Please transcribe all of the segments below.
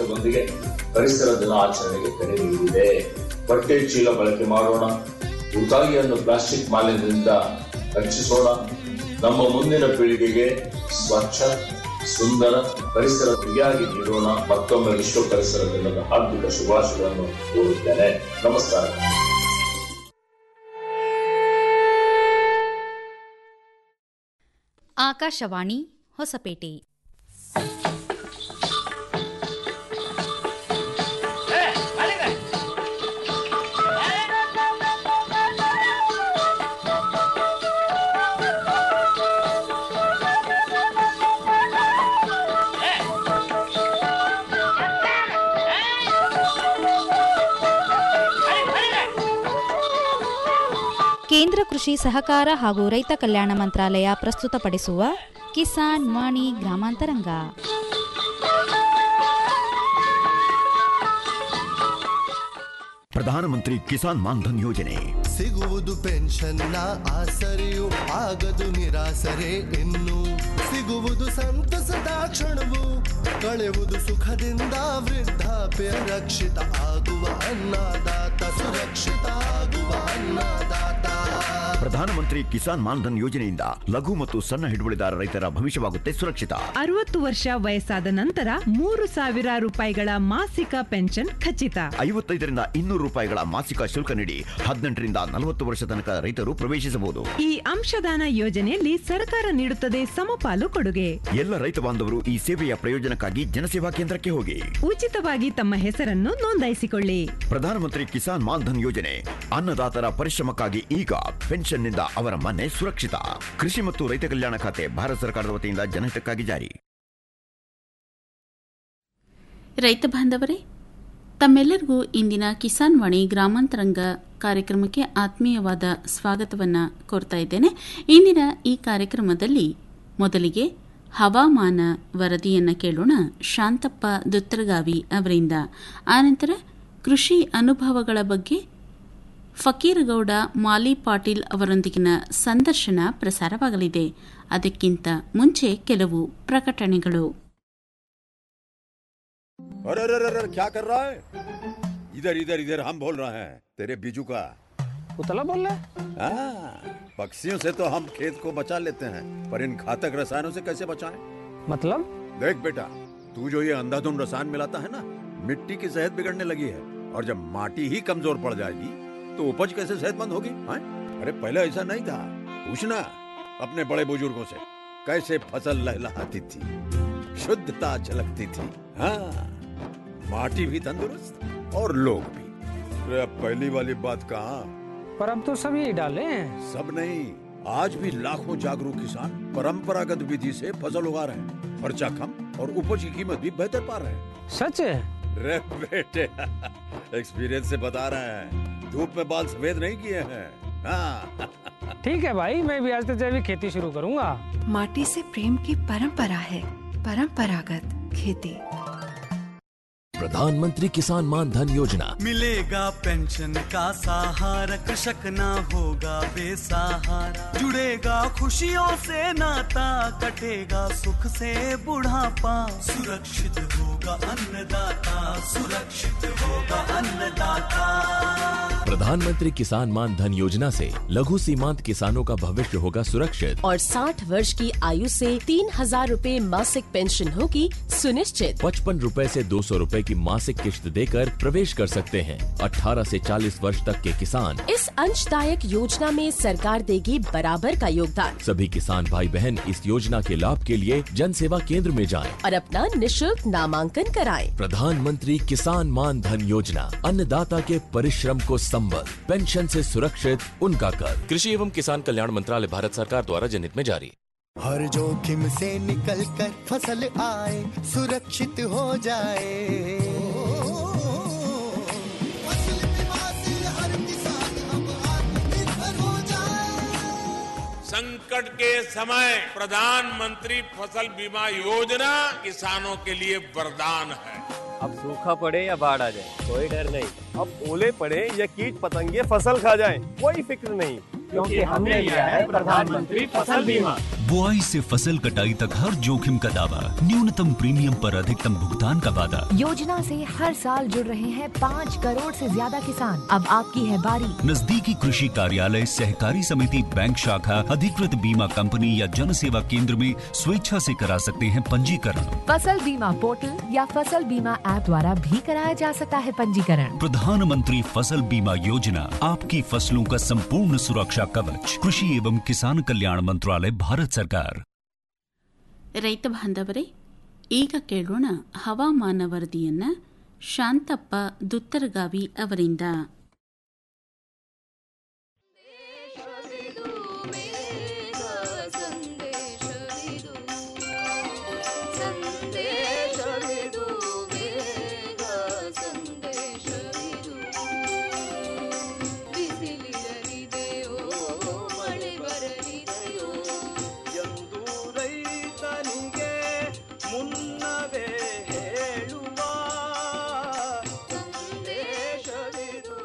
ಸಂದೇಶದೊಂದಿಗೆ ಪರಿಸರ ದಿನಾಚರಣೆಗೆ ಕರೆ ನೀಡಿದೆ ಬಟ್ಟೆ ಚೀಲ ಬಳಕೆ ಮಾಡೋಣ ಉತಾಗಿಯನ್ನು ಪ್ಲಾಸ್ಟಿಕ್ ಮಾಲಿನ್ಯದಿಂದ ರಕ್ಷಿಸೋಣ ನಮ್ಮ ಮುಂದಿನ ಪೀಳಿಗೆಗೆ ಸ್ವಚ್ಛ ಸುಂದರ ಪರಿಸರ ಪ್ರಿಯಾಗಿ ನೀಡೋಣ ಮತ್ತೊಮ್ಮೆ ವಿಶ್ವ ಪರಿಸರ ದಿನದ ಹಾರ್ದಿಕ ಶುಭಾಶಯಗಳನ್ನು ಕೋರುತ್ತೇನೆ ನಮಸ್ಕಾರ ಆಕಾಶವಾಣಿ ಹೊಸಪೇಟೆ ಕೇಂದ್ರ ಕೃಷಿ ಸಹಕಾರ ಹಾಗೂ ರೈತ ಕಲ್ಯಾಣ ಮಂತ್ರಾಲಯ ಪ್ರಸ್ತುತಪಡಿಸುವ ಕಿಸಾನ್ ವಾಣಿ ಗ್ರಾಮಾಂತರಂಗ ಪ್ರಧಾನಮಂತ್ರಿ ಕಿಸಾನ್ ಮಾನ್ಧನ್ ಯೋಜನೆ ಸಿಗುವುದು ಪೆನ್ಷನ್ನ ಆಸರೆಯು ಆಗದು ನಿರಾಸರೆ ಇನ್ನು ಸಿಗುವುದು ಸಂತಸದ ಕ್ಷಣವು ಕಳೆಯುವುದು ಸುಖದಿಂದ ವೃದ್ಧಾಪ್ಯ ರಕ್ಷಿತ ಆಗುವ ಅನ್ನದಾತ ಸುರಕ್ಷಿತ ಆಗುವ ಅನ್ನದಾತ ಪ್ರಧಾನಮಂತ್ರಿ ಕಿಸಾನ್ ಮಾನ್ಧನ್ ಯೋಜನೆಯಿಂದ ಲಘು ಮತ್ತು ಸಣ್ಣ ಹಿಡುವಳಿದಾರ ರೈತರ ಭವಿಷ್ಯವಾಗುತ್ತೆ ಸುರಕ್ಷಿತ ಅರವತ್ತು ವರ್ಷ ವಯಸ್ಸಾದ ನಂತರ ಮೂರು ಸಾವಿರ ರೂಪಾಯಿಗಳ ಮಾಸಿಕ ಪೆನ್ಷನ್ ಖಚಿತ ಐವತ್ತೈದರಿಂದ ಇನ್ನೂರು ರೂಪಾಯಿಗಳ ಮಾಸಿಕ ಶುಲ್ಕ ನೀಡಿ ಹದಿನೆಂಟರಿಂದ ನಲವತ್ತು ವರ್ಷ ತನಕ ರೈತರು ಪ್ರವೇಶಿಸಬಹುದು ಈ ಅಂಶದಾನ ಯೋಜನೆಯಲ್ಲಿ ಸರ್ಕಾರ ನೀಡುತ್ತದೆ ಸಮಪಾಲು ಕೊಡುಗೆ ಎಲ್ಲ ರೈತ ಬಾಂಧವರು ಈ ಸೇವೆಯ ಪ್ರಯೋಜನಕ್ಕಾಗಿ ಜನಸೇವಾ ಕೇಂದ್ರಕ್ಕೆ ಹೋಗಿ ಉಚಿತವಾಗಿ ತಮ್ಮ ಹೆಸರನ್ನು ನೋಂದಾಯಿಸಿಕೊಳ್ಳಿ ಪ್ರಧಾನಮಂತ್ರಿ ಕಿಸಾನ್ ಮಾನ್ಧನ್ ಯೋಜನೆ ಅನ್ನದಾತರ ಪರಿಶ್ರಮಕ್ಕಾಗಿ ಈಗ ಪೆನ್ಷನ್ನಿಂದ ಅವರ ಮನೆ ಸುರಕ್ಷಿತ ಕೃಷಿ ಮತ್ತು ರೈತ ಕಲ್ಯಾಣ ಖಾತೆ ಭಾರತ ಸರ್ಕಾರದ ವತಿಯಿಂದ ಜನಹಿತಕ್ಕಾಗಿ ಜಾರಿ ರೈತ ಬಾಂಧವರೇ ತಮ್ಮೆಲ್ಲರಿಗೂ ಇಂದಿನ ಕಿಸಾನ್ ವಾಣಿ ಗ್ರಾಮಾಂತರಂಗ ಕಾರ್ಯಕ್ರಮಕ್ಕೆ ಆತ್ಮೀಯವಾದ ಸ್ವಾಗತವನ್ನು ಕೋರ್ತಾ ಇದ್ದೇನೆ ಇಂದಿನ ಈ ಕಾರ್ಯಕ್ರಮದಲ್ಲಿ ಮೊದಲಿಗೆ ಹವಾಮಾನ ವರದಿಯನ್ನು ಕೇಳೋಣ ಶಾಂತಪ್ಪ ದುತ್ತರಗಾವಿ ಅವರಿಂದ ಆನಂತರ ಕೃಷಿ ಅನುಭವಗಳ ಬಗ್ಗೆ ಫಕೀರಗೌಡ ಮಾಲಿ ಪಾಟೀಲ್ ಅವರೊಂದಿಗಿನ ಸಂದರ್ಶನ ಪ್ರಸಾರವಾಗಲಿದೆ ಅದಕ್ಕಿಂತ ಮುಂಚೆ ಕೆಲವು ಪ್ರಕಟಣೆಗಳು अरे अरे अरे अरे, क्या कर रहा है इधर इधर इधर हम बोल रहे हैं तेरे बीजू का उतला बोल रहा है हाँ, पक्षियों से तो हम खेत को बचा लेते हैं पर इन घातक रसायनों से कैसे बचाएं? मतलब देख बेटा तू जो ये अंधाधुंध रसायन मिलाता है ना मिट्टी की सेहत बिगड़ने लगी है और जब माटी ही कमजोर पड़ जाएगी तो उपज कैसे सेहतमंद होगी हाँ? अरे पहले ऐसा नहीं था पूछना अपने बड़े बुजुर्गों से कैसे फसल लहलहाती थी शुद्धता झलकती थी हाँ माटी भी तंदुरुस्त और लोग भी अरे अब पहली वाली बात कहाँ पर अब तो सभी डाले हैं सब नहीं आज भी लाखों जागरूक किसान परंपरागत विधि से फसल उगा रहे हैं खर्चा कम और उपज की कीमत भी बेहतर पा रहे हैं सच है रे बेटे एक्सपीरियंस से बता रहे हैं धूप में बाल सफेद नहीं किए हैं हाँ ठीक है भाई मैं भी आज से जैविक खेती शुरू करूंगा माटी से प्रेम की परंपरा है परंपरागत खेती प्रधानमंत्री किसान मान धन योजना मिलेगा पेंशन का सहारा कृषक ना होगा बेसहारा जुड़ेगा खुशियों से नाता कटेगा सुख से बुढ़ापा सुरक्षित होगा अन्नदाता सुरक्षित होगा अन्नदाता प्रधानमंत्री किसान मान धन योजना से लघु सीमांत किसानों का भविष्य होगा सुरक्षित और 60 वर्ष की आयु से तीन हजार रूपए मासिक पेंशन होगी सुनिश्चित पचपन रूपए से दो सौ रूपए की मासिक किश्त देकर प्रवेश कर सकते हैं 18 से 40 वर्ष तक के किसान इस अंशदायक योजना में सरकार देगी बराबर का योगदान सभी किसान भाई बहन इस योजना के लाभ के लिए जन सेवा केंद्र में जाएं। और अपना निशुल्क नामांकन कराएं। प्रधानमंत्री किसान मान धन योजना अन्नदाता के परिश्रम को संबल पेंशन से सुरक्षित उनका कर कृषि एवं किसान कल्याण मंत्रालय भारत सरकार द्वारा जनहित में जारी हर जोखिम से निकल कर फसल आए सुरक्षित हो जाए फसल बीमा से हर किसान अब आत्मनिर्भर हो जाए संकट के समय प्रधानमंत्री फसल बीमा योजना किसानों के लिए वरदान है अब सूखा पड़े या बाढ़ आ जाए कोई डर नहीं अब ओले पड़े या कीट पतंगे फसल खा जाए कोई फिक्र नहीं क्योंकि हमने लिया है प्रधानमंत्री फसल बीमा बुआई से फसल कटाई तक हर जोखिम का दावा न्यूनतम प्रीमियम पर अधिकतम भुगतान का वादा योजना से हर साल जुड़ रहे हैं पाँच करोड़ से ज्यादा किसान अब आपकी है बारी नजदीकी कृषि कार्यालय सहकारी समिति बैंक शाखा अधिकृत बीमा कंपनी या जन सेवा केंद्र में स्वेच्छा से करा सकते हैं पंजीकरण फसल बीमा पोर्टल या फसल बीमा ऐप द्वारा भी कराया जा सकता है पंजीकरण प्रधानमंत्री फसल बीमा योजना आपकी फसलों का संपूर्ण सुरक्षा कवच कृषि एवं किसान कल्याण मंत्रालय भारत सरकार ರೈತ ಬಾಂಧವರೇ ಈಗ ಕೇಳೋಣ ಹವಾಮಾನ ವರದಿಯನ್ನ ಶಾಂತಪ್ಪ ದುತ್ತರಗಾವಿ ಅವರಿಂದ ಎಂದು ರೈತನಿಗೆ ಮುನ್ನವೇ ಹೇಳುವ ಸಂದೇಶವಿದು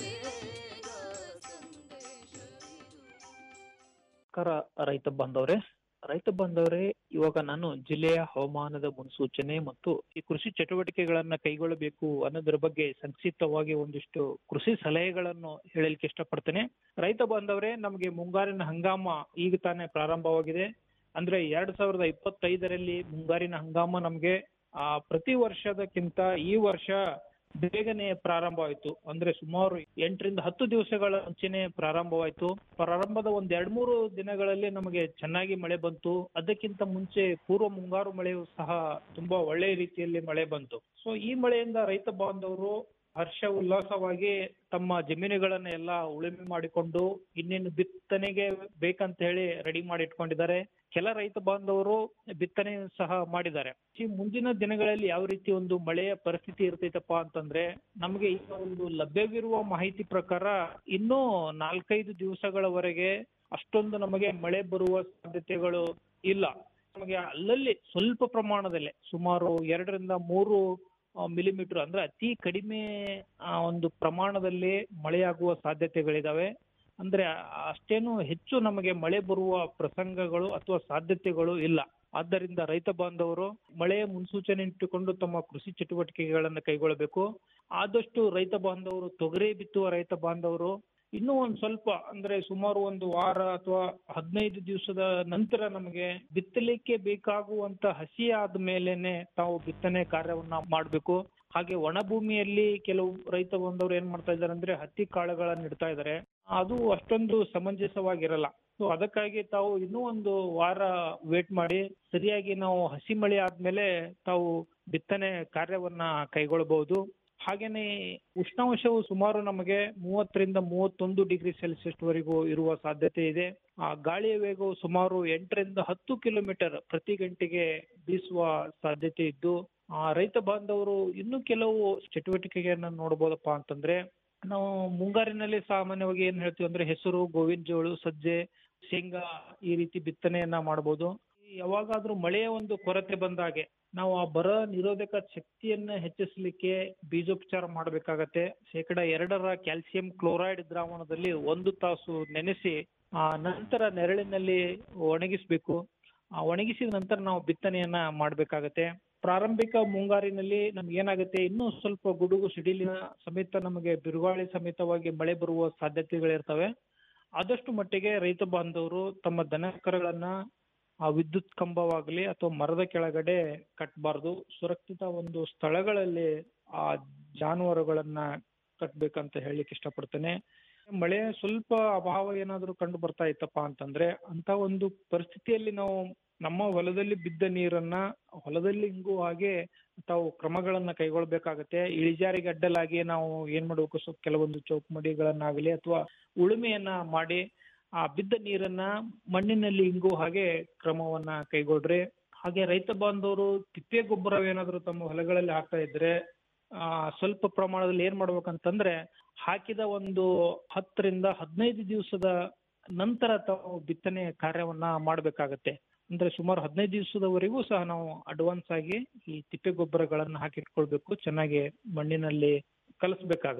ನಮಸ್ಕಾರ ರೈತ ಬಾಂಧವ್ರೆ ರೈತ ಬಾಂಧವ್ರೆ ಇವಾಗ ನಾನು ಜಿಲ್ಲೆಯ ಹವಾಮಾನದ ಮುನ್ಸೂಚನೆ ಮತ್ತು ಈ ಕೃಷಿ ಚಟುವಟಿಕೆಗಳನ್ನ ಕೈಗೊಳ್ಳಬೇಕು ಅನ್ನೋದ್ರ ಬಗ್ಗೆ ಸಂಕ್ಷಿಪ್ತವಾಗಿ ಒಂದಿಷ್ಟು ಕೃಷಿ ಸಲಹೆಗಳನ್ನು ಹೇಳಲಿಕ್ಕೆ ಇಷ್ಟಪಡ್ತೇನೆ ರೈತ ಬಾಂಧವ್ರೆ ನಮಗೆ ಮುಂಗಾರಿನ ಹಂಗಾಮ ಈಗ ತಾನೇ ಪ್ರಾರಂಭವಾಗಿದೆ ಅಂದ್ರೆ ಎರಡ್ ಸಾವಿರದ ಇಪ್ಪತ್ತೈದರಲ್ಲಿ ಮುಂಗಾರಿನ ಹಂಗಾಮ ನಮ್ಗೆ ಆ ಪ್ರತಿ ವರ್ಷದಕ್ಕಿಂತ ಈ ವರ್ಷ ಬೇಗನೆ ಪ್ರಾರಂಭವಾಯಿತು ಅಂದ್ರೆ ಸುಮಾರು ಎಂಟರಿಂದ ಹತ್ತು ದಿವಸಗಳ ಮುಂಚೆನೆ ಪ್ರಾರಂಭವಾಯಿತು ಪ್ರಾರಂಭದ ಒಂದ್ ಎರಡ್ ಮೂರು ದಿನಗಳಲ್ಲಿ ನಮಗೆ ಚೆನ್ನಾಗಿ ಮಳೆ ಬಂತು ಅದಕ್ಕಿಂತ ಮುಂಚೆ ಪೂರ್ವ ಮುಂಗಾರು ಮಳೆಯು ಸಹ ತುಂಬಾ ಒಳ್ಳೆಯ ರೀತಿಯಲ್ಲಿ ಮಳೆ ಬಂತು ಸೊ ಈ ಮಳೆಯಿಂದ ರೈತ ಬಾಂಧವರು ಹರ್ಷ ಉಲ್ಲಾಸವಾಗಿ ತಮ್ಮ ಜಮೀನುಗಳನ್ನ ಎಲ್ಲ ಉಳುಮೆ ಮಾಡಿಕೊಂಡು ಇನ್ನೇನು ಬಿತ್ತನೆಗೆ ಬೇಕಂತ ಹೇಳಿ ರೆಡಿ ಮಾಡಿ ಇಟ್ಕೊಂಡಿದ್ದಾರೆ ಕೆಲ ರೈತ ಬಾಂಧವರು ಬಿತ್ತನೆ ಸಹ ಮಾಡಿದ್ದಾರೆ ಈ ಮುಂದಿನ ದಿನಗಳಲ್ಲಿ ಯಾವ ರೀತಿ ಒಂದು ಮಳೆಯ ಪರಿಸ್ಥಿತಿ ಇರ್ತೈತಪ್ಪ ಅಂತಂದ್ರೆ ನಮಗೆ ಈಗ ಒಂದು ಲಭ್ಯವಿರುವ ಮಾಹಿತಿ ಪ್ರಕಾರ ಇನ್ನೂ ನಾಲ್ಕೈದು ದಿವಸಗಳವರೆಗೆ ಅಷ್ಟೊಂದು ನಮಗೆ ಮಳೆ ಬರುವ ಸಾಧ್ಯತೆಗಳು ಇಲ್ಲ ನಮಗೆ ಅಲ್ಲಲ್ಲಿ ಸ್ವಲ್ಪ ಪ್ರಮಾಣದಲ್ಲೇ ಸುಮಾರು ಎರಡರಿಂದ ಮೂರು ಮಿಲಿಮೀಟರ್ ಅಂದ್ರೆ ಅತಿ ಕಡಿಮೆ ಆ, ಒಂದು ಪ್ರಮಾಣದಲ್ಲಿ ಮಳೆಯಾಗುವ ಸಾಧ್ಯತೆಗಳಿದಾವೆ ಅಂದ್ರೆ ಅಷ್ಟೇನು ಹೆಚ್ಚು ನಮಗೆ ಮಳೆ ಬರುವ ಪ್ರಸಂಗಗಳು ಅಥವಾ ಸಾಧ್ಯತೆಗಳು ಇಲ್ಲ ಆದ್ದರಿಂದ ರೈತ ಬಾಂಧವರು ಮಳೆಯ ಮುನ್ಸೂಚನೆ ಇಟ್ಟುಕೊಂಡು ತಮ್ಮ ಕೃಷಿ ಚಟುವಟಿಕೆಗಳನ್ನು ಕೈಗೊಳ್ಳಬೇಕು ಆದಷ್ಟು ರೈತ ಬಾಂಧವರು ತೊಗರಿ ಬಿತ್ತುವ ರೈತ ಬಾಂಧವರು ಇನ್ನೂ ಒಂದ್ ಸ್ವಲ್ಪ ಅಂದ್ರೆ ಸುಮಾರು ಒಂದು ವಾರ ಅಥವಾ ಹದಿನೈದು ದಿವಸದ ನಂತರ ನಮಗೆ ಬಿತ್ತಲಿಕ್ಕೆ ಬೇಕಾಗುವಂತ ಹಸಿ ಆದ ಮೇಲೆನೆ ತಾವು ಬಿತ್ತನೆ ಕಾರ್ಯವನ್ನ ಮಾಡಬೇಕು ಹಾಗೆ ಒಣ ಭೂಮಿಯಲ್ಲಿ ಕೆಲವು ರೈತ ಬಂದವರು ಏನ್ ಮಾಡ್ತಾ ಇದ್ದಾರೆ ಅಂದ್ರೆ ಹತ್ತಿ ಕಾಳುಗಳನ್ನ ಇಡ್ತಾ ಇದ್ದಾರೆ ಅದು ಅಷ್ಟೊಂದು ಸಮಂಜಸವಾಗಿರಲ್ಲ ಸೊ ಅದಕ್ಕಾಗಿ ತಾವು ಇನ್ನೂ ಒಂದು ವಾರ ವೇಟ್ ಮಾಡಿ ಸರಿಯಾಗಿ ನಾವು ಹಸಿ ಮಳೆ ಆದ್ಮೇಲೆ ತಾವು ಬಿತ್ತನೆ ಕಾರ್ಯವನ್ನ ಕೈಗೊಳ್ಳಬಹುದು ಹಾಗೇನೆ ಉಷ್ಣಾಂಶವು ಸುಮಾರು ನಮಗೆ ಮೂವತ್ತರಿಂದ ಮೂವತ್ತೊಂದು ಡಿಗ್ರಿ ಸೆಲ್ಸಿಯಸ್ ವರೆಗೂ ಇರುವ ಸಾಧ್ಯತೆ ಇದೆ ಆ ಗಾಳಿಯ ವೇಗವು ಸುಮಾರು ಎಂಟರಿಂದ ಹತ್ತು ಕಿಲೋಮೀಟರ್ ಪ್ರತಿ ಗಂಟೆಗೆ ಬೀಸುವ ಸಾಧ್ಯತೆ ಇದ್ದು ಆ ರೈತ ಬಾಂಧವರು ಇನ್ನು ಕೆಲವು ಚಟುವಟಿಕೆಗಳನ್ನ ನೋಡ್ಬೋದಪ್ಪ ಅಂತಂದ್ರೆ ನಾವು ಮುಂಗಾರಿನಲ್ಲಿ ಸಾಮಾನ್ಯವಾಗಿ ಏನ್ ಹೇಳ್ತೀವಿ ಅಂದ್ರೆ ಹೆಸರು ಗೋವಿನ ಜೋಳು ಸಜ್ಜೆ ಶೇಂಗಾ ಈ ರೀತಿ ಬಿತ್ತನೆಯನ್ನ ಮಾಡಬಹುದು ಯಾವಾಗಾದ್ರೂ ಮಳೆಯ ಒಂದು ಕೊರತೆ ಬಂದಾಗೆ ನಾವು ಆ ಬರ ನಿರೋಧಕ ಶಕ್ತಿಯನ್ನ ಹೆಚ್ಚಿಸಲಿಕ್ಕೆ ಬೀಜೋಪಚಾರ ಮಾಡಬೇಕಾಗತ್ತೆ ಶೇಕಡ ಎರಡರ ಕ್ಯಾಲ್ಸಿಯಂ ಕ್ಲೋರೈಡ್ ದ್ರಾವಣದಲ್ಲಿ ಒಂದು ತಾಸು ನೆನೆಸಿ ಆ ನಂತರ ನೆರಳಿನಲ್ಲಿ ಒಣಗಿಸ್ಬೇಕು ಆ ಒಣಗಿಸಿದ ನಂತರ ನಾವು ಬಿತ್ತನೆಯನ್ನ ಮಾಡಬೇಕಾಗತ್ತೆ ಪ್ರಾರಂಭಿಕ ಮುಂಗಾರಿನಲ್ಲಿ ನಮ್ಗೆ ಏನಾಗುತ್ತೆ ಇನ್ನೂ ಸ್ವಲ್ಪ ಗುಡುಗು ಸಿಡಿಲಿನ ಸಮೇತ ನಮಗೆ ಬಿರುಗಾಳಿ ಸಮೇತವಾಗಿ ಮಳೆ ಬರುವ ಸಾಧ್ಯತೆಗಳಿರ್ತವೆ ಆದಷ್ಟು ಮಟ್ಟಿಗೆ ರೈತ ಬಾಂಧವರು ತಮ್ಮ ದನಕರಗಳನ್ನ ಆ ವಿದ್ಯುತ್ ಕಂಬವಾಗಲಿ ಅಥವಾ ಮರದ ಕೆಳಗಡೆ ಕಟ್ಟಬಾರ್ದು ಸುರಕ್ಷಿತ ಒಂದು ಸ್ಥಳಗಳಲ್ಲಿ ಆ ಜಾನುವಾರುಗಳನ್ನ ಕಟ್ಬೇಕಂತ ಹೇಳಲಿಕ್ಕೆ ಇಷ್ಟಪಡ್ತೇನೆ ಮಳೆ ಸ್ವಲ್ಪ ಅಭಾವ ಏನಾದ್ರೂ ಕಂಡು ಬರ್ತಾ ಇತ್ತಪ್ಪ ಅಂತಂದ್ರೆ ಅಂತ ಒಂದು ಪರಿಸ್ಥಿತಿಯಲ್ಲಿ ನಾವು ನಮ್ಮ ಹೊಲದಲ್ಲಿ ಬಿದ್ದ ನೀರನ್ನ ಹೊಲದಲ್ಲಿ ಹಿಂಗು ಹಾಗೆ ತಾವು ಕ್ರಮಗಳನ್ನ ಕೈಗೊಳ್ಬೇಕಾಗತ್ತೆ ಇಳಿಜಾರಿಗೆ ಅಡ್ಡಲಾಗಿ ನಾವು ಏನ್ ಮಾಡ್ಬೇಕು ಸ್ವಲ್ಪ ಕೆಲವೊಂದು ಚೌಕಮಡಿಗಳನ್ನಾಗಲಿ ಅಥವಾ ಉಳುಮೆಯನ್ನ ಮಾಡಿ ಆ ಬಿದ್ದ ನೀರನ್ನ ಮಣ್ಣಿನಲ್ಲಿ ಹಿಂಗು ಹಾಗೆ ಕ್ರಮವನ್ನ ಕೈಗೊಳ್ರಿ ಹಾಗೆ ರೈತ ಬಾಂಧವರು ತಿಪ್ಪೆ ಗೊಬ್ಬರವೇನಾದ್ರೂ ತಮ್ಮ ಹೊಲಗಳಲ್ಲಿ ಹಾಕ್ತಾ ಇದ್ರೆ ಆ ಸ್ವಲ್ಪ ಪ್ರಮಾಣದಲ್ಲಿ ಏನ್ ಮಾಡ್ಬೇಕಂತಂದ್ರೆ ಹಾಕಿದ ಒಂದು ಹತ್ತರಿಂದ ಹದಿನೈದು ದಿವಸದ ನಂತರ ತಾವು ಬಿತ್ತನೆ ಕಾರ್ಯವನ್ನ ಮಾಡ್ಬೇಕಾಗತ್ತೆ ಅಂದ್ರೆ ಸುಮಾರು ಹದಿನೈದು ದಿವಸದವರೆಗೂ ಸಹ ನಾವು ಅಡ್ವಾನ್ಸ್ ಆಗಿ ಈ ತಿಪ್ಪೆ ಗೊಬ್ಬರಗಳನ್ನ ಹಾಕಿಟ್ಕೊಳ್ಬೇಕು ಚೆನ್ನಾಗಿ ಮಣ್ಣಿನಲ್ಲಿ ಕಲಿಸ್ಬೇಕಾಗತ್ತೆ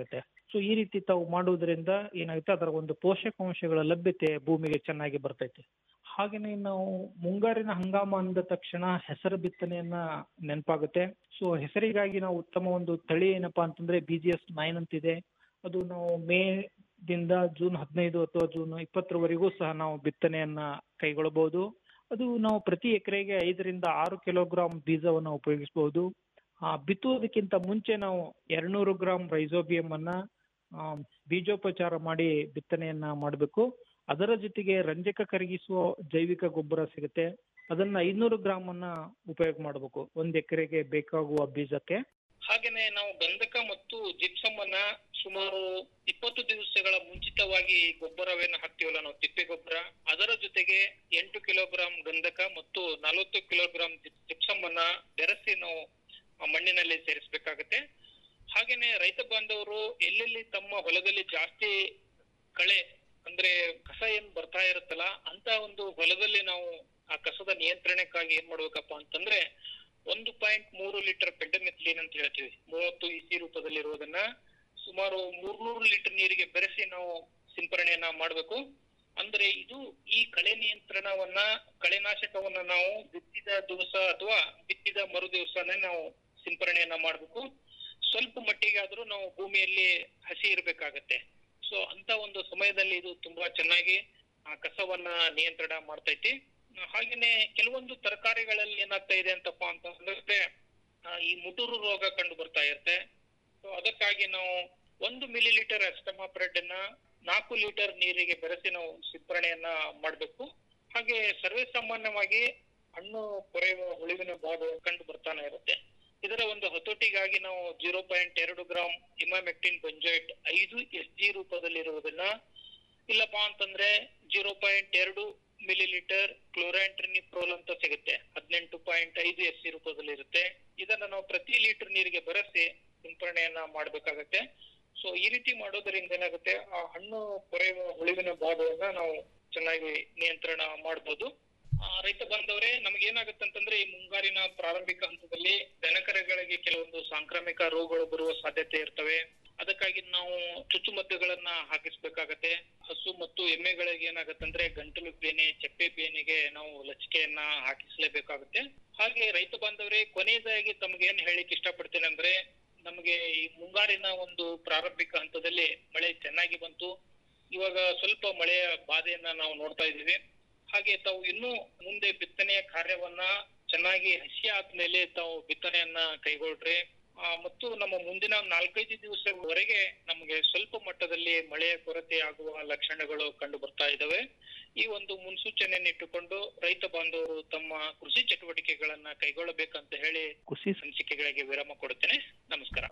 ಸೊ ಈ ರೀತಿ ತಾವು ಮಾಡುವುದರಿಂದ ಏನಾಗುತ್ತೆ ಅದರ ಒಂದು ಪೋಷಕಾಂಶಗಳ ಲಭ್ಯತೆ ಭೂಮಿಗೆ ಚೆನ್ನಾಗಿ ಬರ್ತೈತೆ ಹಾಗೇನೆ ನಾವು ಮುಂಗಾರಿನ ಹಂಗಾಮ ಅಂದ ತಕ್ಷಣ ಹೆಸರು ಬಿತ್ತನೆಯನ್ನ ನೆನಪಾಗುತ್ತೆ ಸೊ ಹೆಸರಿಗಾಗಿ ನಾವು ಉತ್ತಮ ಒಂದು ತಳಿ ಏನಪ್ಪಾ ಅಂತಂದ್ರೆ ಬಿ ಜಿ ಎಸ್ ನೈನ್ ಅಂತಿದೆ ಅದು ನಾವು ಮೇ ದಿಂದ ಜೂನ್ ಹದಿನೈದು ಅಥವಾ ಜೂನ್ ಇಪ್ಪತ್ತರವರೆಗೂ ಸಹ ನಾವು ಬಿತ್ತನೆಯನ್ನ ಕೈಗೊಳ್ಳಬಹುದು ಅದು ನಾವು ಪ್ರತಿ ಎಕರೆಗೆ ಐದರಿಂದ ಆರು ಕಿಲೋಗ್ರಾಂ ಬೀಜವನ್ನು ಉಪಯೋಗಿಸಬಹುದು ಆ ಬಿತ್ತುವುದಕ್ಕಿಂತ ಮುಂಚೆ ನಾವು ಎರಡ್ನೂರು ಗ್ರಾಂ ರೈಸೋಬಿಯಂ ಅನ್ನ ಆ, ಬೀಜೋಪಚಾರ ಮಾಡಿ ಬಿತ್ತನೆಯನ್ನ ಮಾಡಬೇಕು ಅದರ ಜೊತೆಗೆ ರಂಜಕ ಕರಗಿಸುವ ಜೈವಿಕ ಗೊಬ್ಬರ ಸಿಗುತ್ತೆ ಅದನ್ನ ಐನೂರು ಗ್ರಾಂ ಅನ್ನ ಉಪಯೋಗ ಮಾಡಬೇಕು ಒಂದ್ ಎಕರೆಗೆ ಬೇಕಾಗುವ ಬೀಜಕ್ಕೆ ಹಾಗೇನೆ ನಾವು ಗಂಧಕ ಮತ್ತು ಜಿಪ್ಸಮ್ ಅನ್ನ ಸುಮಾರು ಇಪ್ಪತ್ತು ದಿವಸಗಳ ಮುಂಚಿತವಾಗಿ ಗೊಬ್ಬರವೇನು ಹಾಕ್ತಿವಲ್ಲ ನಾವು ತಿಪ್ಪೆ ಗೊಬ್ಬರ ಅದರ ಜೊತೆಗೆ ಎಂಟು ಕಿಲೋಗ್ರಾಂ ಗಂಧಕ ಮತ್ತು ನಲವತ್ತು ಕಿಲೋಗ್ರಾಂ ಜಿಪ್ಸಮ್ ಅನ್ನ ಬೆರೆಸಿ ನಾವು ಆ ಮಣ್ಣಿನಲ್ಲಿ ಸೇರಿಸಬೇಕಾಗತ್ತೆ ಹಾಗೇನೆ ರೈತ ಬಾಂಧವರು ಎಲ್ಲೆಲ್ಲಿ ತಮ್ಮ ಹೊಲದಲ್ಲಿ ಜಾಸ್ತಿ ಕಳೆ ಅಂದ್ರೆ ಕಸ ಏನ್ ಬರ್ತಾ ಇರುತ್ತಲ್ಲ ಅಂತ ಒಂದು ಹೊಲದಲ್ಲಿ ನಾವು ಆ ಕಸದ ನಿಯಂತ್ರಣಕ್ಕಾಗಿ ಏನ್ ಮಾಡ್ಬೇಕಪ್ಪ ಅಂತಂದ್ರೆ ಒಂದು ಪಾಯಿಂಟ್ ಮೂರು ಲೀಟರ್ ಪೆಂಡಮಿಥ್ಲಿನ್ ಅಂತ ಹೇಳ್ತೀವಿ ಮೂವತ್ತು ಇಸಿ ರೂಪದಲ್ಲಿರುವುದನ್ನ ಸುಮಾರು ಮೂರ್ನೂರು ಲೀಟರ್ ನೀರಿಗೆ ಬೆರೆಸಿ ನಾವು ಸಿಂಪರಣೆಯನ್ನ ಮಾಡಬೇಕು ಅಂದ್ರೆ ಇದು ಈ ಕಳೆ ನಿಯಂತ್ರಣವನ್ನ ಕಳೆನಾಶಕವನ್ನ ನಾವು ಬಿತ್ತಿದ ದಿವಸ ಅಥವಾ ಬಿತ್ತಿದ ಮರು ದಿವಸನೇ ನಾವು ಸಿಂಪರಣೆಯನ್ನ ಮಾಡಬೇಕು ಸ್ವಲ್ಪ ಮಟ್ಟಿಗಾದ್ರೂ ನಾವು ಭೂಮಿಯಲ್ಲಿ ಹಸಿ ಇರಬೇಕಾಗತ್ತೆ ಸೊ ಅಂತ ಒಂದು ಸಮಯದಲ್ಲಿ ಇದು ತುಂಬಾ ಚೆನ್ನಾಗಿ ಆ ಕಸವನ್ನ ನಿಯಂತ್ರಣ ಮಾಡ್ತೈತಿ ಆ, ಹಾಗೇನೆ ಕೆಲವೊಂದು ತರಕಾರಿಗಳಲ್ಲಿ ಏನಾಗ್ತಾ ಇದೆ ಅಂತಪ್ಪ ಅಂತಂದ್ರೆ ಆ, ಈ ಮುಟುರು ರೋಗ ಕಂಡು ಬರ್ತಾ ಇರುತ್ತೆ ಸೊ ಅದಕ್ಕಾಗಿ ನಾವು ಒಂದು ಮಿಲಿ ಲೀಟರ್ ಅಸ್ಟಮಾಪ್ರೆಡ್ ಅನ್ನ ನಾಲ್ಕು ಲೀಟರ್ ನೀರಿಗೆ ಬೆರೆಸಿ ನಾವು ಸಿಂಪರಣೆಯನ್ನ ಮಾಡಬೇಕು ಹಾಗೆ ಸರ್ವೇ ಸಾಮಾನ್ಯವಾಗಿ ಹಣ್ಣು ಕೊರೆಯುವ ಹುಳುವಿನ ಬಾಧೆ ಕಂಡು ಬರ್ತಾನೆ ಇರುತ್ತೆ ಇದರ ಒಂದು ಹತೋಟಿಗಾಗಿ ನಾವು ಜೀರೋ ಪಾಯಿಂಟ್ ಎರಡು ಗ್ರಾಂ ಇಮಾಮೆಕ್ಟಿನ್ ಬೆಂಜೋಯಿಟ್ ಐದು ಎಸ್ ಜಿ ರೂಪದಲ್ಲಿರುವುದನ್ನ ಇಲ್ಲಪ್ಪ ಅಂತಂದ್ರೆ ಜೀರೋ ಪಾಯಿಂಟ್ ಎರಡು ಮಿಲಿ ಲೀಟರ್ ಕ್ಲೋರಾಂಟ್ರಿನಿಪ್ರೋಲ್ ಅಂತ ಸಿಗುತ್ತೆ ಹದಿನೆಂಟು ಪಾಯಿಂಟ್ ಐದು ಎಸ್ ಸಿ ರೂಪದಲ್ಲಿ ಇರುತ್ತೆ ಇದನ್ನ ನಾವು ಪ್ರತಿ ಲೀಟರ್ ನೀರಿಗೆ ಬೆರೆಸಿ ಸಿಂಪರಣೆಯನ್ನ ಮಾಡ್ಬೇಕಾಗತ್ತೆ ಸೊ ಈ ರೀತಿ ಮಾಡೋದ್ರಿಂದ ಏನಾಗುತ್ತೆ ಆ ಹಣ್ಣು ಕೊರೆಯುವ ಹುಳುವಿನ ಬಾಧೆಯನ್ನ ನಾವು ಚೆನ್ನಾಗಿ ನಿಯಂತ್ರಣ ಮಾಡ್ಬೋದು ಆ, ರೈತ ಬಾಂಧವರೇ ನಮ್ಗೆ ಏನಾಗುತ್ತೆ ಅಂತಂದ್ರೆ ಈ ಮುಂಗಾರಿನ ಪ್ರಾರಂಭಿಕ ಹಂತದಲ್ಲಿ ದನಕರಗಳಿಗೆ ಕೆಲವೊಂದು ಸಾಂಕ್ರಾಮಿಕ ರೋಗಗಳು ಬರುವ ಸಾಧ್ಯತೆ ಇರ್ತವೆ ಅದಕ್ಕಾಗಿ ನಾವು ಚುಚ್ಚುಮದ್ದುಗಳನ್ನ ಹಾಕಿಸ್ಬೇಕಾಗತ್ತೆ ಹಸು ಮತ್ತು ಎಮ್ಮೆಗಳಿಗೆ ಏನಾಗುತ್ತೆ ಅಂದ್ರೆ ಗಂಟಲು ಬೇನೆ ಚಪ್ಪೆ ಬೇನೆಗೆ ನಾವು ಲಸಿಕೆಯನ್ನ ಹಾಕಿಸ್ಲೇಬೇಕಾಗುತ್ತೆ ಹಾಗೆ ರೈತ ಬಾಂಧವರೇ ಕೊನೆಯದಾಗಿ ತಮ್ಗೆ ಏನ್ ಹೇಳಿಕ್ ಇಷ್ಟಪಡ್ತೇನೆ ಅಂದ್ರೆ ನಮಗೆ ಈ ಮುಂಗಾರಿನ ಒಂದು ಪ್ರಾರಂಭಿಕ ಹಂತದಲ್ಲಿ ಮಳೆ ಚೆನ್ನಾಗಿ ಬಂತು ಇವಾಗ ಸ್ವಲ್ಪ ಮಳೆಯ ಬಾಧೆಯನ್ನ ನಾವು ನೋಡ್ತಾ ಇದ್ದೀವಿ ಹಾಗೆ ತಾವು ಇನ್ನೂ ಮುಂದೆ ಬಿತ್ತನೆಯ ಕಾರ್ಯವನ್ನ ಚೆನ್ನಾಗಿ ಹಸಿ ಆದ್ಮೇಲೆ ತಾವು ಬಿತ್ತನೆಯನ್ನ ಕೈಗೊಳ್ಳ್ರಿ ಆ, ಮತ್ತು ನಮ್ಮ ಮುಂದಿನ ನಾಲ್ಕೈದು ದಿವಸಗಳವರೆಗೆ ನಮಗೆ ಸ್ವಲ್ಪ ಮಟ್ಟದಲ್ಲಿ ಮಳೆಯ ಕೊರತೆ ಆಗುವ ಲಕ್ಷಣಗಳು ಕಂಡು ಬರ್ತಾ ಇದ್ದಾವೆ ಈ ಒಂದು ಮುನ್ಸೂಚನೆಯನ್ನು ಇಟ್ಟುಕೊಂಡು ರೈತ ಬಾಂಧವರು ತಮ್ಮ ಕೃಷಿ ಚಟುವಟಿಕೆಗಳನ್ನ ಕೈಗೊಳ್ಳಬೇಕಂತ ಹೇಳಿ ಕೃಷಿ ಸಂಚಿಕೆಗಳಿಗೆ ವಿರಾಮ ಕೊಡುತ್ತೇನೆ ನಮಸ್ಕಾರ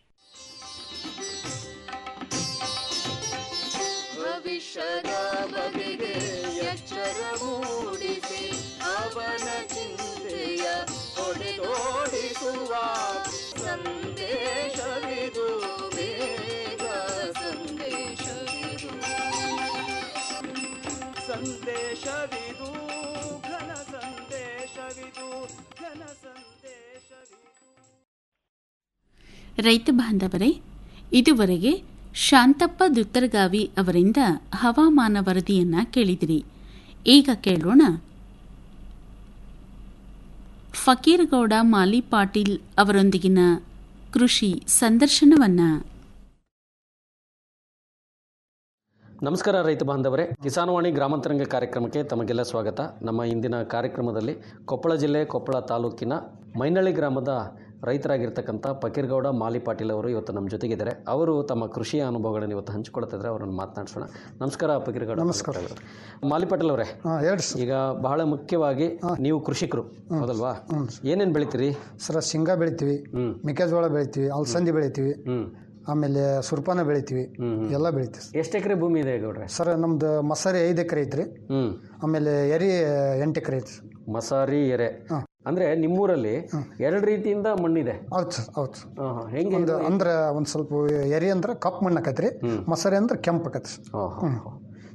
ಭವಿಷ್ಯದ ಬಗೆಗೆ ಎಚ್ಚರ ಮೂಡಿಸಿ ಅವನ ಚಿಂತೆಯ ಹೊಡೆದೋಡಿಸುವ ಸಂದೇಶವಿದು ಬೇಗ ಸಂದೇಶವಿದು ಸಂದೇಶವಿದು ಘನ ಸಂದೇಶವಿದು ಘನ ಸಂದೇಶವಿದು ರೈತ ಬಾಂಧವರೇ ಇದುವರೆಗೆ ಶಾಂತಪ್ಪ ದುತ್ತರಗಾವಿ ಅವರಿಂದ ಹವಾಮಾನ ವರದಿಯನ್ನ ಕೇಳಿದಿರಿ ಈಗ ಕೇಳೋಣ ಫಕೀರಗೌಡ ಮಾಲಿ ಪಾಟೀಲ್ ಅವರೊಂದಿಗಿನ ಕೃಷಿ ಸಂದರ್ಶನವನ್ನ ನಮಸ್ಕಾರ ರೈತ ಬಾಂಧವರೇ ಕಿಸಾನವಾಣಿ ಗ್ರಾಮಾಂತರಂಗ ಕಾರ್ಯಕ್ರಮಕ್ಕೆ ತಮಗೆಲ್ಲ ಸ್ವಾಗತ ನಮ್ಮ ಇಂದಿನ ಕಾರ್ಯಕ್ರಮದಲ್ಲಿ ಕೊಪ್ಪಳ ಜಿಲ್ಲೆ ಕೊಪ್ಪಳ ತಾಲೂಕಿನ ಮೈನಳ್ಳಿ ಗ್ರಾಮದ ರೈತರಾಗಿರ್ತಕ್ಕಂಥ ಫಕೀರ್ಗೌಡ ಮಾಲಿ ಪಾಟೀಲ್ ಅವರು ಇವತ್ತು ನಮ್ಮ ಜೊತೆಗಿದ್ದಾರೆ ಅವರು ತಮ್ಮ ಕೃಷಿಯ ಅನುಭವಗಳನ್ನು ಇವತ್ತು ಹಂಚಿಕೊಳ್ತಿದ್ರೆ ಅವರನ್ನು ಮಾತನಾಡಿಸೋಣ ನಮಸ್ಕಾರ ಫಕೀರ್ಗೌಡ ನಮಸ್ಕಾರ ಮಾಲಿ ಪಾಟೀಲ್ ಅವರೇ ಈಗ ಬಹಳ ಮುಖ್ಯವಾಗಿ ನೀವು ಕೃಷಿಕರು ಹೌದಲ್ವಾ ಏನೇನು ಬೆಳಿತೀರಿ ಸರ ಶೇಂಗಾ ಬೆಳಿತೀವಿ ಮೆಕ್ಕೆಜೋಳ ಬೆಳಿತೀವಿ ಅಲಸಂದಿ ಬೆಳಿತೀವಿ ಆಮೇಲೆ ಸುರ್ಪಾನ ಬೆಳಿತೀವಿ ಎಲ್ಲ ಬೆಳಿತೀವಿ ಎಷ್ಟು ಎಕರೆ ಭೂಮಿ ಇದೆ ಗೌಡ್ರೆ ಸರ್ ನಮ್ದು ಮಸಾರಿ ಐದು ಎಕರೆ ಐತ್ರಿ ಆಮೇಲೆ ಎರಿ ಎಂಟು ಎಕರೆ ಐತಿ ಮಸಾರಿ ಎರೆ ಅಂದ್ರೆ ನಿಮ್ಮೂರಲ್ಲಿ ಎರಡು ರೀತಿಯಿಂದ ಮಣ್ಣಿದೆ ಹೌದು ಸರ್ ಹೌದು ಸರ್. ಹೆಂಗೆ ಒಂದು ಅಂದ್ರೆ ಒಂದು ಸ್ವಲ್ಪ ಎರಿ ಅಂದ್ರೆ ಕಪ್ಪು ಮಣ್ಣು ಆಕೈತ್ರಿ ಮಸಾರಿ ಅಂದ್ರೆ ಕೆಂಪು ಆಕೈತಿ ಹ್ಮ್.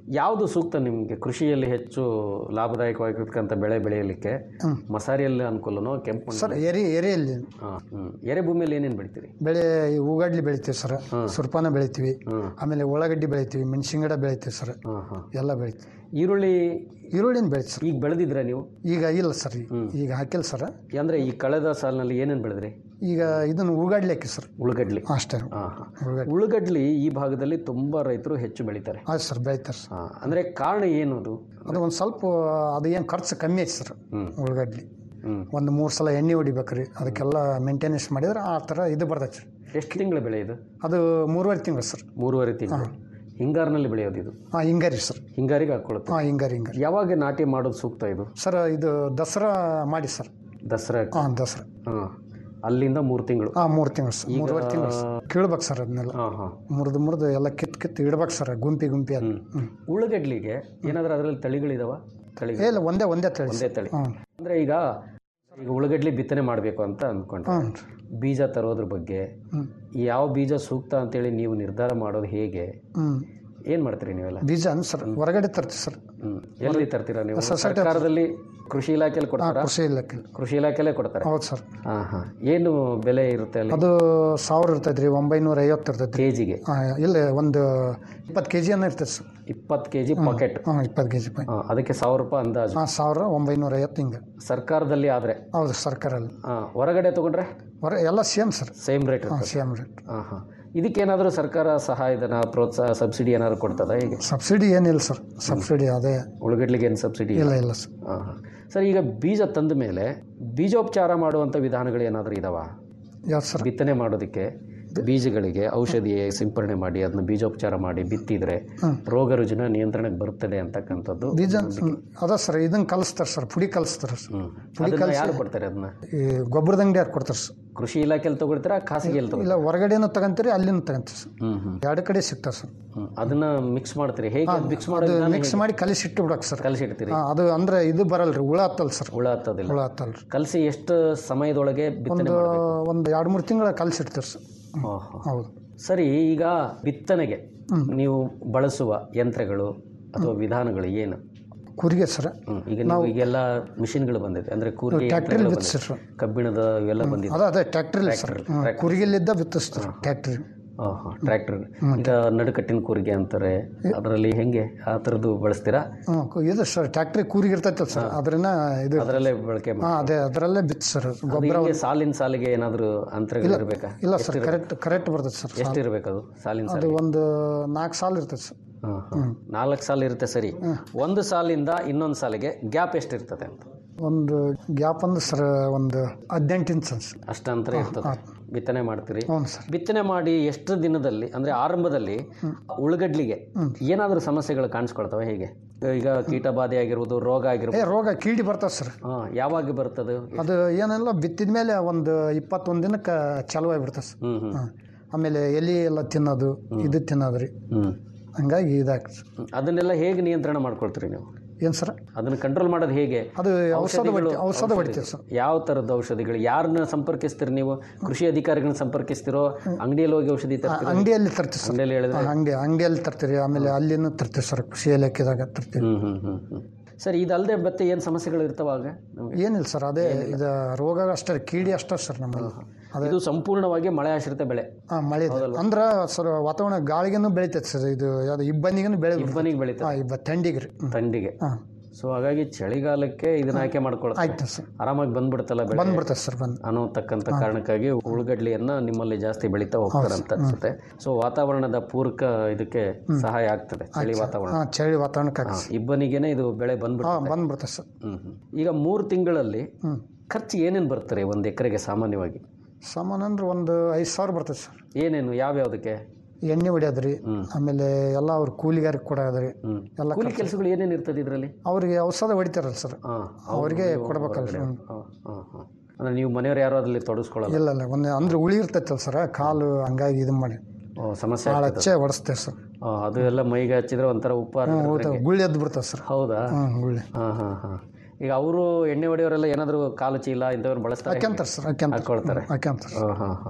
ಯಾವುದು ಸೂಕ್ತ ನಿಮಗೆ ಕೃಷಿಯಲ್ಲಿ ಹೆಚ್ಚು ಲಾಭದಾಯಕವಾಗಿರ್ತಕ್ಕಂಥ ಬೆಳೆ ಬೆಳೆಯಲಿಕ್ಕೆ ಮಸಾರಿಯಲ್ಲಿ ಅನುಕೂಲನೋ ಕೆಂಪು ಮಣ್ಣು ಸರ್ ಎರೆ ಎರೆಯಲ್ಲಿ ಹಾಂ ಹ್ಞೂ ಎರೆ ಭೂಮಿಯಲ್ಲಿ ಏನೇನು ಬೆಳಿತೀರಿ ಬೆಳೆ ಈ ಹೂಗಡ್ಲಿ ಬೆಳಿತೀವಿ ಸರ್ ಸುರ್ಪಾನ ಬೆಳಿತೀವಿ ಆಮೇಲೆ ಉಳ್ಳಾಗಡ್ಡಿ ಬೆಳಿತೀವಿ ಮೆಣಸಿನ ಗಿಡ ಬೆಳಿತೀವಿ ಸರ್ ಎಲ್ಲ ಬೆಳಿತೀವಿ ಈರುಳ್ಳಿ ಈರುಳ್ಳಿನ ಬೆಳಿತೀವಿ ಸರ್ ಈಗ ಬೆಳೆದಿದ್ರ ನೀವು ಈಗ ಇಲ್ಲ ಸರ್ ಈಗ ಹಾಕಿಲ್ಲ ಸರ್ ಅಂದರೆ ಈ ಕಳೆದ ಸಾಲಿನಲ್ಲಿ ಏನೇನು ಬೆಳೆದ್ರಿ ಈಗ ಇದನ್ನು ಉಳ್ಳಾಗಡ್ಲಿ ಹಾಕಿ ಸರ್ ಉಳ್ಳಗಡ್ಲಿ ಅಷ್ಟೇ ಹಾಂ ಹಾಂ ಉಳ್ಳಗಡ್ಲಿ ಈ ಭಾಗದಲ್ಲಿ ತುಂಬ ರೈತರು ಹೆಚ್ಚು ಬೆಳಿತಾರೆ ಆಯ್ತು ಸರ್ ಬೆಳಿತಾರೆ ಸರ್ ಹಾಂ ಅಂದರೆ ಕಾರಣ ಏನು ಅದು ಅದು ಒಂದು ಸ್ವಲ್ಪ ಅದು ಏನು ಖರ್ಚು ಕಮ್ಮಿ ಐತೆ ಸರ್ ಹ್ಮ್. ಉಳ್ಳಾಗಡ್ಲಿ ಹ್ಮ್. ಒಂದು ಮೂರು ಸಲ ಎಣ್ಣೆ ಹೊಡಿಬೇಕ್ರಿ ಅದಕ್ಕೆಲ್ಲ ಮೇಂಟೆನೆನ್ಸ್ ಮಾಡಿದ್ರೆ ಆ ಥರ ಇದು ಬರ್ತೈತೆ ಸರ್ ಎಷ್ಟು ತಿಂಗಳ ಬೆಳೆ ಇದು ಅದು ಮೂರುವರೆ ತಿಂಗಳು ಸರ್ ಮೂರುವರೆ ತಿಂಗಳು ಹಿಂಗಾರಿನಲ್ಲಿ ಬೆಳೆಯೋದು ಇದು ಹಾಂ ಹಿಂಗಾರಿ ಸರ್ ಹಿಂಗಾರಿಗೆ ಹಾಕೊಳ್ಳುತ್ತೆ ಹಾಂ ಹಿಂಗಾರಿ ಹಿಂಗಾರಿ ಯಾವಾಗ ನಾಟಿ ಮಾಡೋದು ಸೂಕ್ತ ಇದು ಸರ್ ಇದು ದಸರಾ ಮಾಡಿ ಸರ್ ದಸರಾ ಹಾಂ ದಸರಾ ಹಾಂ ಅಲ್ಲಿಂದ ಮೂರು ತಿಂಗಳು ಹಾಂ ಮೂರು ತಿಂಗಳು ಸರ್ ಈಗ- ಮೂರುವರೆ ತಿಂಗಳು ಸರ್ ಕೀಳ್ಬೇಕು ಸರ್ ಅದನ್ನೆಲ್ಲ ಹಾಂ ಹಾಂ ಮುರಿದು ಮುರಿದು ಎಲ್ಲ ಕಿತ್ತು ಕಿತ್ತು ಇಡ್ಬೇಕು ಸರ್ ಗುಂಪಿ ಗುಂಪಿ ಅದು ಹ್ಞೂ ಉಳ್ಳಗಡ್ಲಿಗೆ ಏನಾದರೂ ಅದರಲ್ಲಿ ತಳಿಗಳಿದಾವ ತಳಿ ಇಲ್ಲ ಒಂದೇ ಒಂದೇ ತಳಿ ಒಂದೇ ತಳಿ ಹ್ಞೂ ಅಂದರೆ ಈಗ ಈಗ ಉಳ್ಳಗಡ್ಲಿ ಬಿತ್ತನೆ ಮಾಡಬೇಕು ಅಂತ ಅಂದ್ಕೊಂಡ್ರೆ ಹ್ಞೂ ಬೀಜ ತರೋದ್ರ ಬಗ್ಗೆ ಹ್ಮ್. ಯಾವ ಬೀಜ ಸೂಕ್ತ ಅಂತೇಳಿ ನೀವು ನಿರ್ಧಾರ ಮಾಡೋದು ಹೇಗೆ ಹ್ಞೂ ಏನು ಮಾಡ್ತೀರಿ ನೀವೆಲ್ಲ ಬೀಜ ಅನ್ ಸರ್ ಹೊರಗಡೆ ತರ್ತೀವಿ ಸರ್ ಹ್ಮ್. ಎಲ್ಲಿ ತರ್ತೀರಾ ನೀವು ಸೊಸೈಟಿ ಸರ್ಕಾರದಲ್ಲಿ ಕೃಷಿ ಇಲಾಖೆಯಲ್ಲಿ ಹಾಂ ಕೊಡ್ತಾರಾ ಕೃಷಿ ಇಲಾಖೆ ಕೃಷಿ ಇಲಾಖೆಯಲ್ಲೇ ಕೊಡ್ತಾರೆ ಹೌದು ಸರ್ ಹಾಂ ಹಾಂ ಏನು ಬೆಲೆ ಇರುತ್ತೆ ಅಲ್ಲಿ ಅದು ಸಾವಿರ ಇರ್ತೈತೆ ರೀ ಒಂಬೈನೂರ ಐವತ್ತು ಇರ್ತೈತೆ ಕೆ ಜಿಗೆ ಇಲ್ಲ ಒಂದು ಇಪ್ಪತ್ತು ಕೆ ಜಿ ಅನ್ನ ಇರ್ತೈತೆ ಸರ್ ಇಪ್ಪತ್ತು ಕೆ ಜಿ ಪಾಕೆಟ್ ಹಾಂ ಇಪ್ಪತ್ತು ಕೆ ಜಿ ಅದಕ್ಕೆ ಸಾವಿರ ರೂಪಾಯಿ ಅಂದಾಜು ಹಾಂ ಸಾವಿರ ಒಂಬೈನೂರ ಐವತ್ತು ಹಿಂಗೆ ಸರ್ಕಾರದಲ್ಲಿ ಆದರೆ ಹೌದು ಸರ್ಕಾರಲ್ಲಿ ಹಾಂ ಹೊರಗಡೆ ತಗೊಂಡ್ರೆ ಹೊರ ಎಲ್ಲ ಸೇಮ್ ಸರ್ ಸೇಮ್ ರೇಟ್ ಹಾಂ ಸೇಮ್ ರೇಟ್ ಹಾಂ ಹಾಂ ಇದಕ್ಕೇನಾದರೂ ಸರ್ಕಾರ ಸಹಾಯಧನ ಪ್ರೋತ್ಸಾಹ ಸಬ್ಸಿಡಿ ಏನಾದ್ರು ಕೊಡ್ತದ ಹೇಗೆ ಸಬ್ಸಿಡಿ ಏನಿಲ್ಲ ಸರ್ ಸಬ್ಸಿಡಿ ಅದೇ ಉಳ್ಳಗಡ್ಲಿಗೆ ಏನು ಸಬ್ಸಿಡಿ ಇಲ್ಲ ಇಲ್ಲ ಸರ್ ಹಾಂ ಹಾಂ ಸರ್ ಈಗ ಬೀಜ ತಂದ ಮೇಲೆ ಬೀಜೋಪಚಾರ ಮಾಡುವಂಥ ವಿಧಾನಗಳು ಏನಾದರೂ ಇದಾವ ಯಾವ್ದು ಸರ್ ಬಿತ್ತನೆ ಮಾಡೋದಕ್ಕೆ ಬೀಜಗಳಿಗೆ ಔಷಧಿ ಸಿಂಪರಣೆ ಮಾಡಿ ಅದನ್ನ ಬೀಜೋಪಚಾರ ಮಾಡಿ ಬಿತ್ತಿದ್ರೆ ರೋಗ ರುಜಿನ ನಿಯಂತ್ರಣಕ್ಕೆ ಬರ್ತದೆ ಅಂತಕ್ಕಂಥದ್ದು ಬೀಜ ಅದ ಸರ್ ಇದನ್ನ ಕಲಿಸ್ತಾರೆ ಸರ್ ಪುಡಿ ಕಲಿಸ್ತಾರೆ ಸರ್ ಪುಡಿ ಅದನ್ನ ಕಲಿಸಿ ಯಾರು ಕೊಡ್ತಾರೆ ಅದನ್ನ ಈ ಗೊಬ್ಬರದ ಅಂಗಡಿ ಯಾರು ಕೊಡ್ತಾರೆ ಸರ್ ಕೃಷಿ ಇಲಾಖೆಯಲ್ಲಿ ತಗೊಳ್ತೀರಾ ಖಾಸಗಿಯಲ್ಲಿ ತಗೊಳ್ತೀರಾ ಇಲ್ಲ ಹೊರಗಡೆನೂ ತಗಂತೀರಿ ಅಲ್ಲಿನೂ ತಗಂತೀವಿ ಸರ್ ಹ್ಮ್ ಹ್ಮ್ ಎರಡು ಕಡೆ ಸಿಗ್ತಾರೆ ಸರ್ ಹ್ಮ್. ಅದನ್ನ ಮಿಕ್ಸ್ ಮಾಡ್ತೀರಿ ಹೇಗೆ ಮಿಕ್ಸ್ ಅದು ಮಾಡೋದು ಮಿಕ್ಸ್ ಮಾಡಿ ಕಲಿಸಿ ಇಟ್ಟು ಬಿಡಕ್ಕೆ ಸರ್ ಕಲಿಸಿಡ್ತೀರಿ ಹಾಂ ಅದು ಅಂದ್ರೆ ಇದು ಬರಲ್ರಿ ಹುಳ ಹತ್ತಲ್ಲ ಸರ್ ಹುಳ ಹತ್ತೋದಿಲ್ಲ ಹುಳ ಹತ್ತಲ್ಲ ರೀ ಕಲಸಿ ಎಷ್ಟು ಸಮಯದೊಳಗೆ ಬಿತ್ತನೆ ಒಂದು ಮಾಡಬೇಕು ಒಂದು ಎರಡು ಮೂರು ತಿಂಗಳ ಕಲಿಸಿಡ್ತೀವಿ ಸರ್ ಹೌದು ಸರಿ ಈಗ ಬಿತ್ತನೆಗೆ ನೀವು ಬಳಸುವ ಯಂತ್ರಗಳು ಅಥವಾ ವಿಧಾನಗಳು ಏನು ಕೂರಿಗೆ ಸರ್ ಹ್ಮ್. ಈಗ ನೀವು ಈಗೆಲ್ಲ ಮಿಷಿನ್ಗಳು ಬಂದಿದೆ ಅಂದ್ರೆ ಕೂರಿಗೆ ಟ್ರ್ಯಾಕ್ಟ್ರಲ್ಲಿ ಯಂತ್ರಗಳು ಬಿತ್ತಿಸ್ರಿ ಬಂದಿದೆ. ಕಬ್ಬಿಣದ ಇವೆಲ್ಲ ಬಂದಿದೆ ಅದ ಅದೇ ಟ್ರ್ಯಾಕ್ಟ್ರಲ್ಲಿ ಸರ್ ಕೂರಿಗೆಲ್ಲಿದ್ದ ಬಿತ್ತಿಸ್ತಾರೆ ಟ್ರ್ಯಾಕ್ಟ್ರಿ ಟ್ರ್ಯಾಕ್ಟರ್ ಈಗ ನಡುಕಟ್ಟಿನ ಕೂರಿಗೆ ಅಂತಾರೆ ಅದರಲ್ಲಿ ಹೆಂಗೆ ಆ ಥರದ್ದು ಬಳಸ್ತೀರಾ ಹ್ಞೂ ಇದು ಸರ್ ಟ್ರ್ಯಾಕ್ಟ್ರಿ ಕೂರಿಗೆ ಇರ್ತೈತಲ್ಲ ಸರ್ ಅದನ್ನ ಇದು ಅದರಲ್ಲೇ ಬಳಕೆ ಹಾಂ ಅದೇ ಅದರಲ್ಲೇ ಬಿತ್ತು ಸರ್ ಗೊಬ್ಬರ ಗೊಬ್ಬರ ಸಾಲಿನ ಸಾಲಿಗೆ ಏನಾದರೂ ಅಂತರಗಳು ಇರಬೇಕಾ ಇಲ್ಲ ಸರ್ ಕರೆಕ್ಟ್ ಕರೆಕ್ಟ್ ಬರ್ತೈತೆ ಸರ್ ಎಷ್ಟು ಇರಬೇಕು ಅದು ಸಾಲಿನ ಅದು ಸಾಲಿಗೆ ಒಂದು ನಾಲ್ಕು ಸಾಲ ಇರ್ತೈತೆ ಸರ್ ಹಾಂ ಹಾಂ ನಾಲ್ಕು ಸಾಲ ಇರುತ್ತೆ ಸರಿ ಒಂದು ಸಾಲಿಂದ ಇನ್ನೊಂದು ಸಾಲಿಗೆ ಗ್ಯಾಪ್ ಎಷ್ಟು ಇರ್ತದೆ ಅಂತ ಒಂದು ಗ್ಯಾಪ್ ಅಂದ್ರೆ ಸರ್ ಒಂದು ಹದಿನೆಂಟು ಇಂಚ್ ಸರ್ ಅಷ್ಟು ಅಂತರ ಇರ್ತದೆ ಬಿತ್ತನೆ ಮಾಡ್ತೀರಿ ಹ್ಞೂ ಸರ್ ಬಿತ್ತನೆ ಮಾಡಿ ಎಷ್ಟು ದಿನದಲ್ಲಿ ಅಂದ್ರೆ ಆರಂಭದಲ್ಲಿ ಉಳ್ಳಗಡ್ಲಿಗೆ ಏನಾದರೂ ಸಮಸ್ಯೆಗಳು ಕಾಣಿಸ್ಕೊಳ್ತವೆ ಹೇಗೆ ಈಗ ಕೀಟ ಬಾಧೆ ಆಗಿರ್ಬೋದು ರೋಗ ಏ ಆಗಿರ್ಬೋದು ರೋಗ ಕೀಡಿ ಬರ್ತದೆ ಸರ್ ಹಾಂ ಯಾವಾಗ ಬರ್ತದೆ ಅದು ಏನೆಲ್ಲ ಬಿತ್ತಿದ ಮೇಲೆ ಒಂದು ಇಪ್ಪತ್ತೊಂದು ದಿನಕ್ಕೆ ಚಾಲು ಆಗಿಬಿಡ್ತದೆ ಸರ್ ಹ್ಮ್ ಹ್ಮ್ ಹಾಂ ಆಮೇಲೆ ಎಲೆ ಎಲ್ಲ ತಿನ್ನೋದು ಇದು ತಿನ್ನೋದು ರೀ ಹ್ಮ್ ಹಂಗಾಗಿ ಇದಾಗ್ತದೆ ಸರ್ ಅದನ್ನೆಲ್ಲ ಹೇಗೆ ನಿಯಂತ್ರಣ ಮಾಡ್ಕೊಳ್ತೀರಿ ನೀವು ಏನು ಸರ್ ಅದನ್ನು ಕಂಟ್ರೋಲ್ ಮಾಡೋದು ಹೇಗೆ ಅದು ಔಷಧ ಔಷಧಿಗಳು- ಹೊಡಿ ಔಷಧ ಹೊಡಿತೀವಿ ಸರ್ ಯಾವ ಥರದ ಔಷಧಿಗಳು ಯಾರನ್ನ ಸಂಪರ್ಕಿಸ್ತೀರಿ ನೀವು ಕೃಷಿ ಅಧಿಕಾರಿಗಳನ್ನ ಸಂಪರ್ಕಿಸ್ತಿರೋ ಅಂಗಡಿಯಲ್ಲಿ ಹೋಗಿ ಔಷಧಿ ತರ್ತೀರೋ ಅಂಗಡಿಯಲ್ಲಿ ತರ್ತೀವಿ ಸರ್ ಅಂಗಡಿಯಲ್ಲಿ ಹೇಳಿದ್ರೆ ಹಾಂ, ಅಂಗಡಿ ಅಂಗಡಿಯಲ್ಲಿ ತರ್ತೀರಿ ಆಮೇಲೆ ಅಲ್ಲಿನೂ ತರ್ತೀವಿ ಸರ್ ಕೃಷಿ ಇಲಾಖೆದಾಗ ತರ್ತೀವಿ ಹ್ಮ್ ಹ್ಮ್ ಹ್ಮ್ ಹ್ಮ್ ಸರ್ ಇದಲ್ಲದೆ ಮತ್ತೆ ಏನು ಸಮಸ್ಯೆಗಳು ಇರ್ತಾವಾಗ ನಮಗೆ ಏನಿಲ್ಲ ಸರ್ ಅದೇ ಇದು ರೋಗ ಅಷ್ಟೇ ಕೀಡಿ ಅಷ್ಟೇ ಸರ್ ನಮ್ಮಲ್ಲಿ ಅದೇ ಇದು ಸಂಪೂರ್ಣವಾಗಿ ಮಳೆ ಆಶ್ರಿತ ಬೆಳೆ ಹಾಂ ಮಳೆ ಇದೆ. ಅಂದ್ರೆ ಸರ್ ವಾತಾವರಣ ಗಾಳಿಗೆನೂ ಬೆಳಿತೈತೆ ಸರ್ ಇದು ಯಾವುದು ಇಬ್ಬನಿಗೂ ಬೆಳೆ ಇಬ್ಬನಿಗೆ ಬೆಳೀತದೆ ಹಾಂ ಇಬ್ಬ ಥಂಡಿಗೆ ರೀ ಥಂಡಿಗೆ ಹಾಂ ಸೊ ಹಾಗಾಗಿ ಚಳಿಗಾಲಕ್ಕೆ ಇದನ್ನ ಆಯ್ಕೆ ಮಾಡ್ಕೊಳ್ತಾರೆ ಆಯ್ತು ಸರ್ ಆರಾಮಾಗಿ ಬಂದ್ಬಿಡ್ತಲ್ಲ ಬೆಳೆ ಬಂದ್ಬಿಡ್ತದೆ ಸರ್ ಬಂದು ಅನ್ನೋತಕ್ಕಂಥ ಕಾರಣಕ್ಕಾಗಿ ಉಳ್ಳಗಡ್ಲಿಯನ್ನ ನಿಮ್ಮಲ್ಲಿ ಜಾಸ್ತಿ ಬೆಳೀತಾ ಹೋಗ್ತಾರೆ ಅಂತ ಅನ್ಸುತ್ತೆ ಸೊ ವಾತಾವರಣದ ಪೂರಕ ಇದಕ್ಕೆ ಸಹಾಯ ಆಗ್ತದೆ ಚಳಿ ವಾತಾವರಣ ಹಾಂ ಚಳಿ ವಾತಾವರಣಕ್ಕೆ ಹಾ, ಇಬ್ಬನಿಗೆನೆ ಇದು ಬೆಳೆ ಹಾಂ ಬಂದ್ಬಿಡುತ್ತೆ ಬಂದ್ಬಿಡ್ತದೆ ಸರ್ ಹ್ಮ್ ಹ್ಮ್. ಈಗ ಮೂರು ತಿಂಗಳಲ್ಲಿ ಖರ್ಚು ಏನೇನು ಬರ್ತಾರೆ ಒಂದು ಎಕರೆಗೆ ಸಾಮಾನ್ಯವಾಗಿ ಸಾಮಾನು ಅಂದ್ರೆ ಒಂದು ಐದು ಸಾವಿರ ಬರ್ತದೆ ಸರ್ ಏನೇನು ಯಾವ್ಯಾವುದಕ್ಕೆ ಎಣ್ಣೆ ಹೊಡ್ಯೋದು ರೀ ಆಮೇಲೆ ಎಲ್ಲ ಅವ್ರ ಕೂಲಿಗಾರಿಗೆ ಕೊಡೋದು ರೀ ಎಲ್ಲ ಕೂಲಿ ಕೆಲಸಗಳು ಏನೇನು ಇರ್ತದೆ ಇದರಲ್ಲಿ ಅವ್ರಿಗೆ ಔಷಧ ಹೊಡಿತಾರಲ್ಲ ಸರ್ ಅವ್ರಿಗೆ ಕೊಡ್ಬೇಕಲ್ಲ ಸರ್ ಅಂದ್ರೆ ನೀವು ಮನೆಯವ್ರು ಯಾರು ಅದರಲ್ಲಿ ತೊಡಗಿಸ್ಕೊಳ್ಳಲ್ಲ ಇಲ್ಲ ಇಲ್ಲ ಒಂದು ಅಂದ್ರೆ ಉಳಿ ಇರ್ತೈತಲ್ಲ ಸರ್ ಕಾಲು ಹಂಗಾಗಿ ಇದು ಮಾಡಿ ಓ, ಸಮಸ್ಯೆ ಭಾಳ ಆಗ್ತದೆ. ಹಚ್ಚೆ ಹೊಡಿಸ್ತೇವೆ ಸರ್ ಆ, ಅದು ಎಲ್ಲ ಮೈಗೆ ಹಚ್ಚಿದ್ರೆ ಒಂಥರ ಉಪ್ಪಾರ ಹ್ಞೂ ಹೌದು ಗುಳ್ಳಿ ಎದ್ದು ಬಿಡ್ತದೆ ಸರ್ ಹೌದಾ ಹ್ಞೂ ಗುಳ್ಳಿ ಹಾಂ ಹಾಂ ಹಾಂ ಈಗ ಅವರು ಎಣ್ಣೆ ಹೊಡೆಯವರೆಲ್ಲ ಏನಾದರೂ ಕಾಲು ಚೀಲ ಇಂಥವ್ರು ಬಳಸ್ತಾರೆ ಹಾಕ್ಯಂತಾರೆ ಸರ್ ಹಾಕ್ಯಂತಾರೆ ಹಾಕೊಳ್ತಾರೆ ಹಾಕ್ಯಂತಾರೆ ಹಾಂ ಹಾಂ ಹಾಂ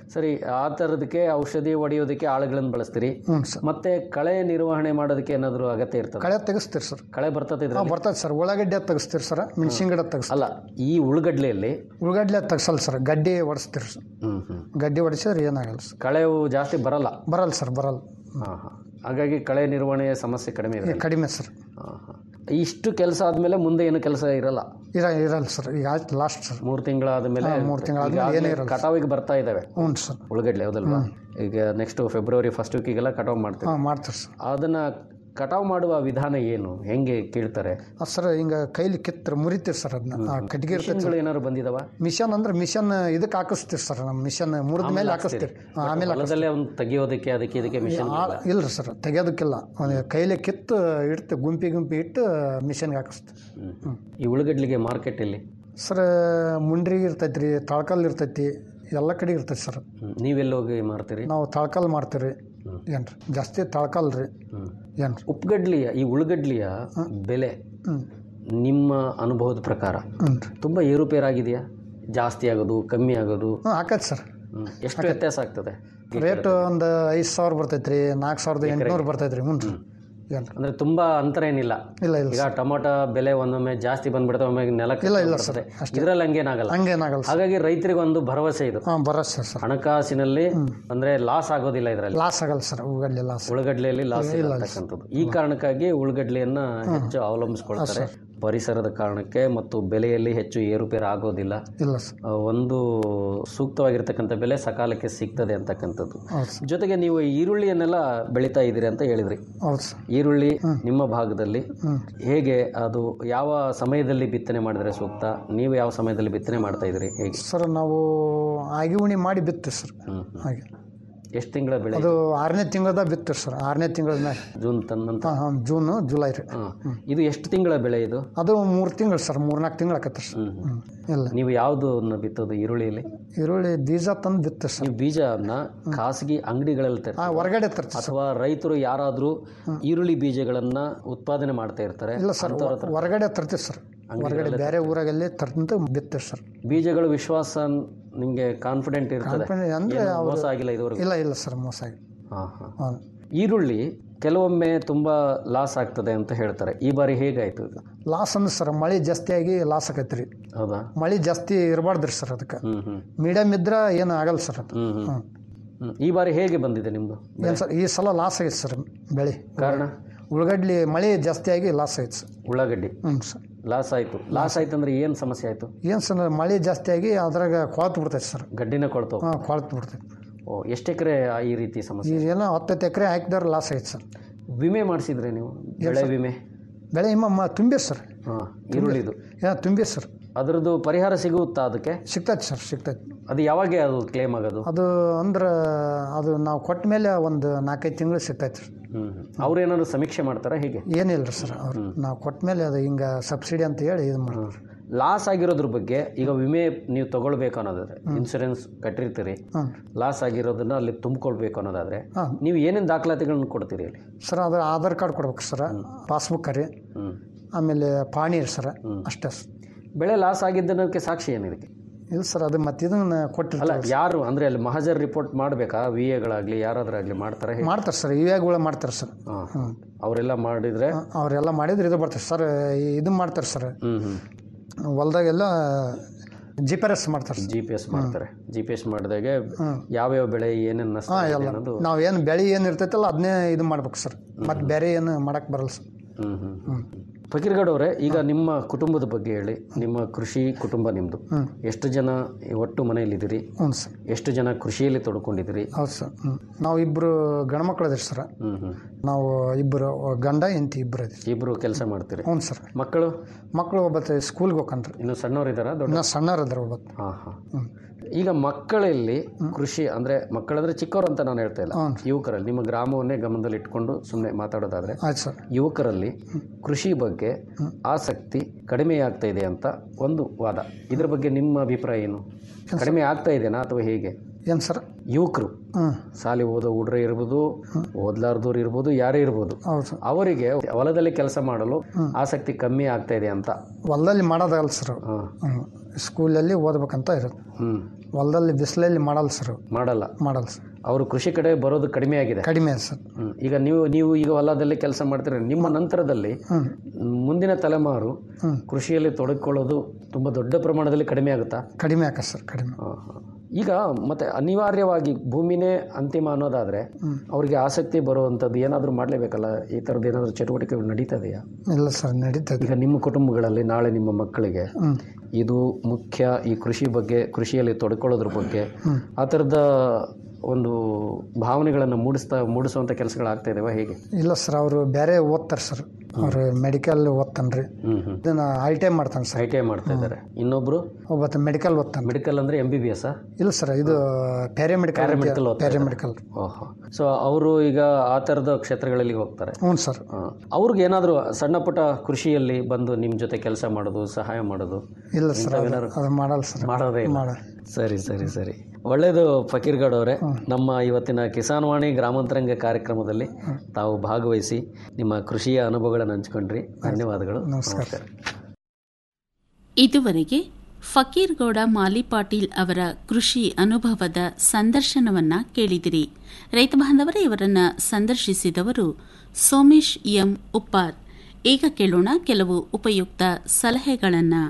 ಸರಿ ಆ ಥರದಕ್ಕೆ ಔಷಧಿ ಹೊಡೆಯೋದಕ್ಕೆ ಆಳುಗಳನ್ನು ಬಳಸ್ತೀರಿ ಹ್ಞೂ ಸರ್ ಮತ್ತೆ ಕಳೆ ನಿರ್ವಹಣೆ ಮಾಡೋದಕ್ಕೆ ಏನಾದರೂ ಅಗತ್ಯ ಇರ್ತದೆ ಕಳೆ ತೆಗಿಸ್ತೀರಿ ಸರ್ ಕಳೆ ಬರ್ತದೆ ಹಾಂ ಬರ್ತದೆ ಸರ್ ಉಳ್ಳಾಗಡ್ಡೆ ತೆಗಿಸ್ತೀರಿ ಸರ್ ಮೆಣಸಿನ ಗಿಡ ತೆಗಿಸ್ ಅಲ್ಲ ಈ ಉಳ್ಳಗಡ್ಲೆಯಲ್ಲಿ ಉಳ್ಳಾಗಡ್ಡೆ ತೆಗ್ಸಲ್ಲ ಸರ್ ಗಡ್ಡೆ ಹೊಡಿಸ್ತೀರಿ ಸರ್ ಹ್ಮ್ ಹ್ಮ್ ಗಡ್ಡೆ ಹೊಡಿಸಿದ್ರೆ ಏನಾಗಲ್ಲ ಸರ್ ಕಳೆವು ಜಾಸ್ತಿ ಬರಲ್ಲ ಬರಲ್ಲ ಸರ್ ಬರಲ್ಲ ಹಾಂ ಹಾಂ ಹಾಗಾಗಿ ಕಳೆ ನಿರ್ವಹಣೆಯ ಸಮಸ್ಯೆ ಕಡಿಮೆ ಇದೆ ಕಡಿಮೆ ಸರ್ ಹಾಂ ಹಾಂ ಇಷ್ಟು ಕೆಲಸ ಆದಮೇಲೆ ಮುಂದೆ ಏನು ಕೆಲಸ ಇರಲ್ಲ ಇರ ಇರಲ್ಲ ಸರ್ ಈಗ ಆಯ್ತು ಲಾಸ್ಟ್ ಸರ್ ಮೂರು ತಿಂಗಳಾದ ಮೇಲೆ ಹಾ, ಮೂರ್ ತಿಂಗಳಾದ್ಮೇಲೆ ಈಗ ಏನೇ ಆದ್ಮೇಲೆ ಇರಲ್ಲ. ಕಟಾವಿಗೆ ಬರ್ತಾ ಇದ್ದಾವೆ ಹ್ಞೂ ಸರ್ ಉಳ್ಳಗಡ್ಲೆ ಹೌದಲ್ವಾ ಈಗ ನೆಕ್ಸ್ಟ್ ಫೆಬ್ರವರಿ ಫಸ್ಟ್ ವೀಕಿಗೆಲ್ಲ ಕಟಾವು ಮಾಡ್ತೀವಿ ಹಾಂ ಮಾಡ್ತೀರಿ ಸರ್ ಅದನ್ನ ಕಟಾವು ಮಾಡುವ ವಿಧಾನ ಏನು ಹೆಂಗೆ ಕೀಳ್ತಾರೆ ಆ, ಸರ್ ಹಿಂಗೆ ಕೈಲಿ ಕಿತ್ತರ ಮುರಿತೀರಿ ಸರ್ ಅದನ್ನ ಆ ಕಟ್ಟಿಗೆ ಇರ್ತೈತೆ ಮಿಷನ್ಗಳು ಏನಾದ್ರು ಬಂದಿದಾವ ಮಿಷನ್ ಅಂದ್ರೆ ಮಿಷನ್ ಇದಕ್ಕೆ ಹಾಕಿಸ್ತೀರಿ ಸರ್ ನಮ್ಮ ಮಿಷನ್ ಮುರಿದ ಮೇಲೆ ಹಾಕಿಸ್ತೀರಿ ಹಾಂ, ಆಮೇಲೆ ಹೊಲದಲ್ಲೇ ಒಂದು ತೆಗಿಯೋದಕ್ಕೆ ಅದಕ್ಕೆ ಇದಕ್ಕೆ ಮಿಷನ್ ಇಲ್ಲ ರೀ ಸರ್ ತೆಗಿಯೋದಕ್ಕಿಲ್ಲ ಒಂದು ಕೈಲಿ ಕಿತ್ತು ಇಡ್ತು ಗುಂಪಿ ಗುಂಪಿ ಇಟ್ಟು ಮಿಷನ್ಗೆ ಹಾಕಿಸ್ತೀವಿ ಈ ಉಳ್ಳಗಡ್ಲಿಗೆ ಮಾರ್ಕೆಟ್ ಇಲ್ಲಿ ಸರ್ ಮುಂಡ್ರಿಗೆ ಇರ್ತೈತಿ ರೀ ತಾಳ್ಕಲ್ ಇರ್ತೈತಿ ಎಲ್ಲ ಕಡೆ ಇರ್ತೈತಿ ಸರ್ ನೀವೆಲ್ಲಿ ಹೋಗಿ ಮಾರ್ತೀರಿ ನಾವು ತಾಳ್ಕಲ್ ಮಾಡ್ತೀವಿ ಏನ್ರಿ ಜಾಸ್ತಿ ತಾಳ್ಕಲ್ ರೀ ಏನ್ರಿ ಉಪ್ಪುಗಡ್ಲಿಯ ಈ ಉಳ್ಳಗಡ್ಲಿಯ ಬೆಲೆ ಹ್ಮ್. ನಿಮ್ಮ ಅನುಭವದ ಪ್ರಕಾರ ತುಂಬ ಏರುಪೇರಾಗಿದೆಯಾ ಜಾಸ್ತಿ ಆಗೋದು ಕಮ್ಮಿ ಆಗೋದು ಹ್ಞೂ ಹಾಕೈತಿ ಸರ್ ಹ್ಮ್. ಎಷ್ಟು ವ್ಯತ್ಯಾಸ ಆಗ್ತದೆ ರೇಟ್ ಒಂದು ಐದು ಸಾವಿರ ಬರ್ತೈತಿ ರೀ ನಾಲ್ಕು ಸಾವಿರದ ಎಂಟುನೂರು ಬರ್ತೈತಿ ರೀ ಹ್ಞೂ ರೀ ಏನ್ರಿ ಅಂದ್ರೆ ತುಂಬಾ ಅಂತರ ಏನಿಲ್ಲ ಇಲ್ಲ ಇಲ್ಲ ಈಗ ಟೊಮೊಟೊ ಬೆಲೆ ಒಂದೊಮ್ಮೆ ಜಾಸ್ತಿ ಬಂದ್ಬಿಡುತ್ತೆ ಒಮ್ಮೆ ನೆಲಕ್ಕೆ ಇಲ್ಲ, ಇಲ್ಲ ಬರ್ತದೆ. ಸರ್, ಅಷ್ಟೇ. ಇದ್ರಲ್ಲಿ ಹಂಗೇನಾಗಲ್ಲ ಹಂಗೇನಾಗಲ್ಲ ಸರ್ ಹಾಗಾಗಿ ರೈತರಿಗೆ ಒಂದು ಭರವಸೆ ಇದು ಹಾಂ ಭರವಸೆ ಸರ್ ಹಣಕಾಸಿನಲ್ಲಿ ಅಂದ್ರೆ ಲಾಸ್ ಆಗೋದಿಲ್ಲ ಇದರಲ್ಲಿ ಲಾಸ್ ಆಗಲ್ಲ ಸರ್ ಉಳ್ಳಾಗಡ್ಡೆ ಲಾಸ್ ಉಳ್ಳಗಡ್ಲೆಯಲ್ಲಿ ಲಾಸ್ ಇಲ್ಲ, ಇಲ್ಲ ಇಲ್ಲ. ಅಂತಕ್ಕಂಥದ್ದು ಈ ಕಾರಣಕ್ಕಾಗಿ ಉಳ್ಳಗಡ್ಲೆಯನ್ನ ಹೆಚ್ಚು ಅವಲಂಬಿಸ್ಕೊಳ್ತಾರೆ ಪರಿಸರದ ಕಾರಣಕ್ಕೆ ಮತ್ತು ಬೆಲೆಯಲ್ಲಿ ಹೆಚ್ಚು ಏರುಪೇರು ಆಗೋದಿಲ್ಲ ಇಲ್ಲ ಸರ್ ಆ, ಒಂದು ಸೂಕ್ತವಾಗಿರ್ತಕ್ಕಂಥ ಬೆಲೆ ಸಕಾಲಕ್ಕೆ ಸಿಗ್ತದೆ ಅಂತಕ್ಕಂಥದ್ದು ಹೌದು ಸರ್ ಜೊತೆಗೆ ನೀವು ಈರುಳ್ಳಿಯನ್ನೆಲ್ಲ ಬೆಳೀತಾ ಇದ್ದೀರಿ ಅಂತ ಹೇಳಿದ್ರಿ ಹೌದು ಸರ್ ಈರುಳ್ಳಿ ನಿಮ್ಮ ಭಾಗದಲ್ಲಿ ಹ್ಮ್. ಹೇಗೆ ಅದು ಯಾವ ಸಮಯದಲ್ಲಿ ಬಿತ್ತನೆ ಮಾಡಿದ್ರೆ ಸೂಕ್ತ ನೀವು ಯಾವ ಸಮಯದಲ್ಲಿ ಬಿತ್ತನೆ ಮಾಡ್ತಾ ಇದ್ದೀರಿ ಹೇಗೆ ಸರ್ ನಾವು ಆಗಿ ಉಣಿ ಮಾಡಿ ಬಿತ್ತೀವಿ ಸರ್ ಹಾಗೆ ಎಷ್ಟು ತಿಂಗಳ ಬೆಳೆ ಅದು ಆರನೇ ತಿಂಗಳದ ಬಿತ್ತೀವಿ ಸರ್ ಆರನೇ ತಿಂಗಳ ಮ್ಯಾಗ ಜೂನ್ ತನ್ನಂತ ಹಾಂ ಹಾಂ ಜೂನು ಜುಲೈ ರೀ ಇದು ಎಷ್ಟು ತಿಂಗಳ ಬೆಳೆ ಇದು ಅದು ಮೂರು ತಿಂಗಳು ಸರ್ ಮೂರ್ನಾಲ್ಕು ತಿಂಗಳು ಆಕತ್ರಿ ಸರ್ ಹ್ಞೂ ಇಲ್ಲ ನೀವು ಯಾವುದನ್ನು ಬಿತ್ತೋದು ಈರುಳ್ಳಿಯಲ್ಲಿ ಈರುಳ್ಳಿ ಬೀಜ ತಂದು ಬಿತ್ತೀವಿ ಸರ್ ನೀವು ಬೀಜನ ಖಾಸಗಿ ಅಂಗಡಿಗಳಲ್ಲಿ ತರ್ತೀರಾ? ಹಾಂ ಹೊರಗಡೆ ತರ್ತೀವಿ ಅಥವಾ ರೈತರು ಯಾರಾದರೂ ಈರುಳ್ಳಿ ಬೀಜಗಳನ್ನ ಉತ್ಪಾದನೆ ಮಾಡ್ತಾ ಇರ್ತಾರೆ ಇಲ್ಲ ಸರ್ ಅಂಥವ್ರ ಹತ್ರ ಹೊರಗಡೆ ತರ್ತೀವಿ ಸರ್ ಹೊರಗಡೆ ಬೇರೆ ಊರಾಗಲ್ಲಿ ತರ್ದಂತ ಬಿತ್ತೀವಿ ಸರ್ ಬೀಜಗಳ ವಿಶ್ವಾಸ ನಿಮಗೆ ಕಾನ್ಫಿಡೆಂಟ್ ಇರ್ತದೆ Confident ಅಂದ್ರೆ ಏನು ಅವ್ರು- ಮೋಸ ಆಗಿಲ್ಲ ಇದುವರೆಗೂ ಇಲ್ಲ ಇಲ್ಲ ಸರ್ ಮೋಸ ಆಗಿ ಹಾಂ ಹಾಂ ಹಾಂ ಈರುಳ್ಳಿ ಕೆಲವೊಮ್ಮೆ ತುಂಬಾ ಲಾಸ್ ಆಗ್ತದೆ ಅಂತ ಹೇಳ್ತಾರೆ ಈ ಬಾರಿ ಹೇಗಾಯ್ತು ಇದು ಲಾಸ್ ಅಂದ್ರೆ ಸರ್ ಮಳೆ ಜಾಸ್ತಿ ಆಗಿ ಲಾಸ್ ಆಕೈತಿ ರೀ ಹೌದಾ ಮಳೆ ಜಾಸ್ತಿ ಇರಬಾರ್ದ್ರಿ ಸರ್ ಅದಕ್ಕೆ ಹ್ಮ್ ಹ್ಮ್ ಮೀಡಿಯಮ್ ಇದ್ರೆ ಏನು ಆಗಲ್ಲ ಸರ್ ಅದು ಹ್ಮ್ ಹ್ಮ್ ಹ್ಮ್. ಹ್ಮ್. ಈ ಬಾರಿ ಹೇಗೆ ಬಂದಿದೆ ನಿಮ್ದು ಏನು ಸರ್ ಈ ಸಲ ಲಾಸ್ ಆಗೈತೆ ಸರ್ ಬೆಳೆ ಕಾರಣ ಉಳ್ಳಾಗಡ್ಲಿ ಮಳೆ ಜಾಸ್ತಿ ಆಗಿ ಲಾಸ್ ಆಯ್ತು ಸರ್ ಉಳ್ಳಾಗಡ್ಡಿ ಹ್ಞೂ ಸರ್ ಲಾಸ್ ಆಯ್ತು ಲಾಸ್ ಆಯ್ತು ಅಂದ್ರೆ ಏನು ಸಮಸ್ಯೆ ಆಯ್ತು ಏನು ಸರ್ ಮಳೆ ಜಾಸ್ತಿ ಆಗಿ ಅದ್ರಾಗ ಕೊಳತು ಬಿಡ್ತೈತೆ ಸರ್ ಗಡ್ಡಿನ ಕೊಳ್ತು ಹಾಂ ಕೊಳತು ಬಿಡ್ತೈತೆ ಓ ಎಷ್ಟು ಎಕರೆ ಈ ರೀತಿ ಸಮಸ್ಯೆ ಈಗ ಏನೋ ಹತ್ತತ್ತು ಎಕರೆ ಹಾಕಿದ್ರೆ ಲಾಸ್ ಆಗೈತೆ ಸರ್ ವಿಮೆ ಮಾಡಿಸಿದ್ರೆ ನೀವು ಬೆಳೆ ವಿಮೆ ಬೆಳೆ ಇಮ್ಮ ಮ ತುಂಬಿ ಸರ್ ಹಾಂ ಈರುಳ್ಳಿದು ಹಾಂ ತುಂಬಿ ಸರ್ ಅದರದ್ದು ಪರಿಹಾರ ಸಿಗುತ್ತಾ ಅದಕ್ಕೆ ಸಿಗ್ತೈತೆ ಸರ್ ಸಿಗ್ತೈತೆ ಅದು ಯಾವಾಗ ಅದು ಕ್ಲೇಮ್ ಆಗೋದು ಅದು ಅಂದ್ರೆ ಅದು ನಾವು ಕೊಟ್ಟ ಮೇಲೆ ಒಂದು ನಾಲ್ಕೈದು ತಿಂಗಳು ಸಿಗ್ತೈತೆ ರೀ ಹ್ಮ್ ಅವ್ರು ಏನಾದ್ರು ಸಮೀಕ್ಷೆ ಮಾಡ್ತಾರಾ ಹೇಗೆ ಏನಿಲ್ಲ ರೀ ಸರ್ ಅವ್ರು ನಾವು ಕೊಟ್ಟ ಮೇಲೆ ಅದು ಹಿಂಗೆ ಸಬ್ಸಿಡಿ ಅಂತ ಹೇಳಿ ಇದು ಮಾಡ್ತಾರೆ ಲಾಸ್ ಆಗಿರೋದ್ರ ಬಗ್ಗೆ ಈಗ ವಿಮೆ ನೀವು ತಗೊಳ್ಬೇಕು ಅನ್ನೋದಾದ್ರೆ ಇನ್ಸೂರೆನ್ಸ್ ಕಟ್ಟಿರ್ತೀರಿ ಹ್ಮ್. ಲಾಸ್ ಆಗಿರೋದನ್ನ ಅಲ್ಲಿ ತುಂಬಿಕೊಳ್ಬೇಕು ಅನ್ನೋದಾದ್ರೆ ಹಾಂ. ನೀವು ಏನೇನು ದಾಖಲಾತಿಗಳನ್ನ ಕೊಡ್ತೀರಿ ಅಲ್ಲಿ ಸರ್ ಅದು ಆಧಾರ್ ಕಾರ್ಡ್ ಕೊಡ್ಬೇಕು ಸರ್ ಪಾಸ್ಬುಕ್ ರೀ ಹ್ಮ್. ಆಮೇಲೆ ಪಾಣಿ ಸರ್ ಅಷ್ಟೇ ಸರ್ ಬೆಳೆ ಲಾಸ್ ಆಗಿದ್ದಕ್ಕೆ ಸಾಕ್ಷಿ ಏನಿದಕ್ಕೆ ಇಲ್ಲ ಸರ್ ಅದು ಮತ್ತೆ ಇದನ್ನ ಅಲ್ಲ ಕೊಟ್ಟಿರ್ತಾರೆ ಯಾರು ಅಂದ್ರೆ ಅಲ್ಲಿ ಮಹಾಜರ್ ರಿಪೋರ್ಟ್ ಮಾಡಬೇಕಾ ವಿ ಎಗಳಾಗ್ಲಿ ಯಾರಾದ್ರಾಗ್ಲಿ ಮಾಡ್ತಾರೆ ಮಾಡ್ತಾರೆ ಸರ್ ಇವಾಗಗಳು ಮಾಡ್ತಾರೆ ಸರ್ ಹ್ಞೂ ಅವರೆಲ್ಲ ಮಾಡಿದ್ರೆ ಅವರೆಲ್ಲ ಮಾಡಿದ್ರೆ ಇದು ಬರ್ತಾರೆ ಸರ್ ಇದು ಮಾಡ್ತಾರೆ ಸರ್ ಹ್ಮ್ ಹ್ಮ್ ಹೊಲ್ದಾಗೆಲ್ಲ ಜಿ ಪಿ ಎಸ್ ಮಾಡ್ತಾರೆ ಜಿ ಪಿ ಎಸ್ ಮಾಡ್ತಾರೆ ಜಿ ಪಿ ಎಸ್ ಮಾಡಿದಾಗೆ ಯಾವ್ಯಾವ ಬೆಳೆ ಏನೇನು ನಷ್ಟ ಹಾಂ ಆಗಿದೆ ಎಲ್ಲ ಅನ್ನೋದು ನಾವು ಏನು ಬೆಳೆ ಏನು ಇರ್ತೈತಲ್ಲ ಅದನ್ನೇ ಇದು ಮಾಡ್ಬೇಕು ಸರ್ ಮತ್ತೆ ಬೇರೆ ಏನು ಮಾಡಕ್ಕೆ ಬರಲ್ಲ ಸರ್ ಹ್ಮ್ ಹ್ಮ್ ಫಕೀರ್ಗೌಡ್ ಅವರೇ ಈಗ ನಿಮ್ಮ ಕುಟುಂಬದ ಬಗ್ಗೆ ಹೇಳಿ ನಿಮ್ಮ ಕೃಷಿ ಕುಟುಂಬ ನಿಮ್ಮದು ಹ್ಮ್. ಎಷ್ಟು ಜನ ಒಟ್ಟು ಮನೆಯಲ್ಲಿದ್ದೀರಿ ಹ್ಞೂ ಸರ್ ಎಷ್ಟು ಜನ ಕೃಷಿಯಲ್ಲಿ ತೊಡ್ಕೊಂಡಿದ್ದೀರಿ ಹೌದು ಸರ್ ಹ್ಞೂ ನಾವು ಇಬ್ಬರು ಗಂಡ್ಮಕ್ಳು ಅದಿರಿ ಸರ್ ಹ್ಮ್ ಹ್ಮ್ ನಾವು ಇಬ್ಬರು ಗಂಡ ಹೆಂಡತಿ ಇಬ್ಬರು ಅದಿರಿ ಇಬ್ರು ಕೆಲಸ ಮಾಡ್ತೀರಿ ಹ್ಞೂ ಸರ್ ಮಕ್ಕಳು ಮಕ್ಕಳು ಒಬ್ಬತ್ತು ಸ್ಕೂಲ್ಗೆ ಹೋಗ್ಕಂಡ್ರಿ ಇನ್ನು ಸಣ್ಣವರಿದ್ದಾರಾ ದೊಡ್ಡ ಇನ್ನೂ ಸಣ್ಣವ್ರು ಅದ್ರ ಒಬ್ಬತ್ತು ಹಾಂ ಹಾಂ ಈಗ ಮಕ್ಕಳಲ್ಲಿ ಕೃಷಿ ಅಂದ್ರೆ ಮಕ್ಕಳಂದ್ರೆ ಚಿಕ್ಕವರು ಅಂತ ನಾನು ಹೇಳ್ತಾ ಇಲ್ಲ ಯುವಕರಲ್ಲಿ ನಿಮ್ಮ ಗ್ರಾಮವನ್ನೇ ಗಮನದಲ್ಲಿ ಇಟ್ಕೊಂಡು ಸುಮ್ಮನೆ ಮಾತಾಡೋದಾದ್ರೆ ಆಯ್ತು ಸರ್ ಯುವಕರಲ್ಲಿ ಕೃಷಿ ಬಗ್ಗೆ ಆಸಕ್ತಿ ಕಡಿಮೆ ಆಗ್ತಾ ಇದೆ ಅಂತ ಒಂದು ವಾದ ಇದ್ರ ಬಗ್ಗೆ ನಿಮ್ಮ ಅಭಿಪ್ರಾಯ ಏನು ಕಡಿಮೆ ಆಗ್ತಾ ಇದೆನಾ ಅಥವಾ ಹೇಗೆ ಏನು ಸರ್ ಯುವಕರು ಹ್ಞೂ ಸಾಲಿ ಓದೋ ಹುಡ್ರೆ ಇರ್ಬೋದು ಓದ್ಲಾರ್ದವ್ರು ಇರ್ಬೋದು ಯಾರೇ ಇರ್ಬೋದು ಹೌದು ಅವರಿಗೆ ಹೊಲದಲ್ಲಿ ಕೆಲಸ ಮಾಡಲು ಆಸಕ್ತಿ ಕಮ್ಮಿ ಆಗ್ತಾ ಇದೆ ಅಂತ ಹೊಲದಲ್ಲಿ ಮಾಡೋದಾಗಲ್ಲ ಸರ್ ಹಾಂ ಹ್ಞೂ ಸ್ಕೂಲಲ್ಲಿ ಓದ್ಬೇಕಂತ ಇರುತ್ತೆ ಹ್ಮ್ ಹೊಲದಲ್ಲಿ ಬಿಸಿಲಲ್ಲಿ ಮಾಡಲ್ಲ ಸರ್ ಮಾಡಲ್ಲ ಮಾಡಲ್ಲ ಸರ್ ಅವರು ಕೃಷಿ ಕಡೆ ಬರೋದು ಕಡಿಮೆ ಆಗಿದೆ ಕಡಿಮೆ ಸರ್ ಹ್ಮ್. ಈಗ ನೀವು ನೀವು ಈಗ ಹೊಲದಲ್ಲಿ ಕೆಲಸ ಮಾಡ್ತೀರ ನಿಮ್ಮ ನಂತರದಲ್ಲಿ ಹ್ಮ್. ಮುಂದಿನ ತಲೆಮಾರು ಹ್ಮ್. ಕೃಷಿಯಲ್ಲಿ ತೊಡಗಿಕೊಳ್ಳೋದು ತುಂಬ ದೊಡ್ಡ ಪ್ರಮಾಣದಲ್ಲಿ ಕಡಿಮೆ ಆಗುತ್ತಾ ಕಡಿಮೆ ಆಕ ಸರ್ ಕಡಿಮೆ ಈಗ ಮತ್ತೆ ಅನಿವಾರ್ಯವಾಗಿ ಭೂಮಿನೇ ಅಂತಿಮ ಅನ್ನೋದಾದ್ರೆ ಹ್ಮ್. ಅವ್ರಿಗೆ ಆಸಕ್ತಿ ಬರುವಂಥದ್ದು ಏನಾದರೂ ಮಾಡಲೇಬೇಕಲ್ಲ ಈ ಥರದ್ದು ಏನಾದರೂ ಚಟುವಟಿಕೆಗಳು ನಡೀತದೆಯಾ ಇಲ್ಲ ಸರ್ ನಡೀತದೆ ಈಗ ನಿಮ್ಮ ಕುಟುಂಬಗಳಲ್ಲಿ ನಾಳೆ ನಿಮ್ಮ ಮಕ್ಕಳಿಗೆ ಹ್ಮ್. ಇದು ಮುಖ್ಯ ಈ ಕೃಷಿ ಬಗ್ಗೆ ಕೃಷಿಯಲ್ಲಿ ತೊಡ್ಕೊಳ್ಳೋದ್ರ ಬಗ್ಗೆ ಹ್ಮ್. ಆ ಥರದ ಒಂದು ಭಾವನೆಗಳನ್ನು ಮೂಡಿಸ್ತಾ ಮೂಡಿಸುವಂಥ ಕೆಲಸಗಳಾಗ್ತಾ ಇದಾವೆ ಹೇಗೆ ಇಲ್ಲ ಸರ್ ಅವರು ಬೇರೆ ಓದ್ತಾರೆ ಸರ್ ಅವರು ಮೆಡಿಕಲ್ ಓದ್ತಾನ್ರಿ ಹ್ಮ್ ಹ್ಮ್ ಇದನ್ನ ಐ ಟಿ ಐ ಮಾಡ್ತಾನೆ ಸರ್ ಐ ಟಿ ಐ ಮಾಡ್ತಾ ಇದ್ದಾರೆ ಇನ್ನೊಬ್ರು ಒಬ್ಬತ್ತ ಮೆಡಿಕಲ್ ಓದ್ತಾನೆ ಮೆಡಿಕಲ್ ಅಂದ್ರೆ ಎಂ ಬಿ ಬಿ ಎಸ್ ಇಲ್ಲ ಸರ್ ಇದು ಪ್ಯಾರಾಮೆಡಿಕಲ್ ಪ್ಯಾರಾಮೆಡಿಕಲ್ ಪ್ಯಾರಾಮೆಡಿಕಲ್ ಓಹೋ ಸೊ ಅವರು ಈಗ ಆ ಥರದ ಕ್ಷೇತ್ರಗಳಲ್ಲಿ ಹೋಗ್ತಾರೆ ಹ್ಞೂ ಸರ್ ಅವ್ರಿಗೆ ಏನಾದರೂ ಸಣ್ಣ ಪುಟ್ಟ ಕೃಷಿಯಲ್ಲಿ ಬಂದು ನಿಮ್ಮ ಜೊತೆ ಕೆಲಸ ಮಾಡೋದು ಸಹಾಯ ಮಾಡೋದು ಇಲ್ಲ ಸರ್ ಅದು ಇಂಥವೇನಾದ್ರು ಅದು ಮಾಡಲ್ಲ ಸರ್ ಮಾಡೋದೇ ಇಲ್ಲ. ಮಾಡಲ್ಲ ಸರಿ ಸರಿ ಸರಿ ಒಳ್ಳೆಯದು ಫಕೀರ್ಗೌಡ್ ಅವರೇ ನಮ್ಮ ಇವತ್ತಿನ ಕಿಸಾನ್ ವಾಣಿ ಗ್ರಾಮಾಂತರಂಗ ಕಾರ್ಯಕ್ರಮದಲ್ಲಿ ತಾವು ಭಾಗವಹಿಸಿ ನಿಮ್ಮ ಕೃಷಿಯ ಅನುಭವಗಳನ್ನು ಹಂಚ್ಕೊಂಡ್ರಿ ಧನ್ಯವಾದಗಳು ನಮಸ್ಕಾರ. ಇದುವರೆಗೆ ಫಕೀರ್ಗೌಡ ಮಾಲಿ ಪಾಟೀಲ್ ಅವರ ಕೃಷಿ ಅನುಭವದ ಸಂದರ್ಶನವನ್ನ ಕೇಳಿದಿರಿ ರೈತ ಬಾಂಧವರೇ ಇವರನ್ನ ಸಂದರ್ಶಿಸಿದವರು ಸೋಮೇಶ್ ಎಂ ಉಪ್ಪಾರ್ ಈಗ ಕೇಳೋಣ ಕೆಲವು ಉಪಯುಕ್ತ ಸಲಹೆಗಳನ್ನು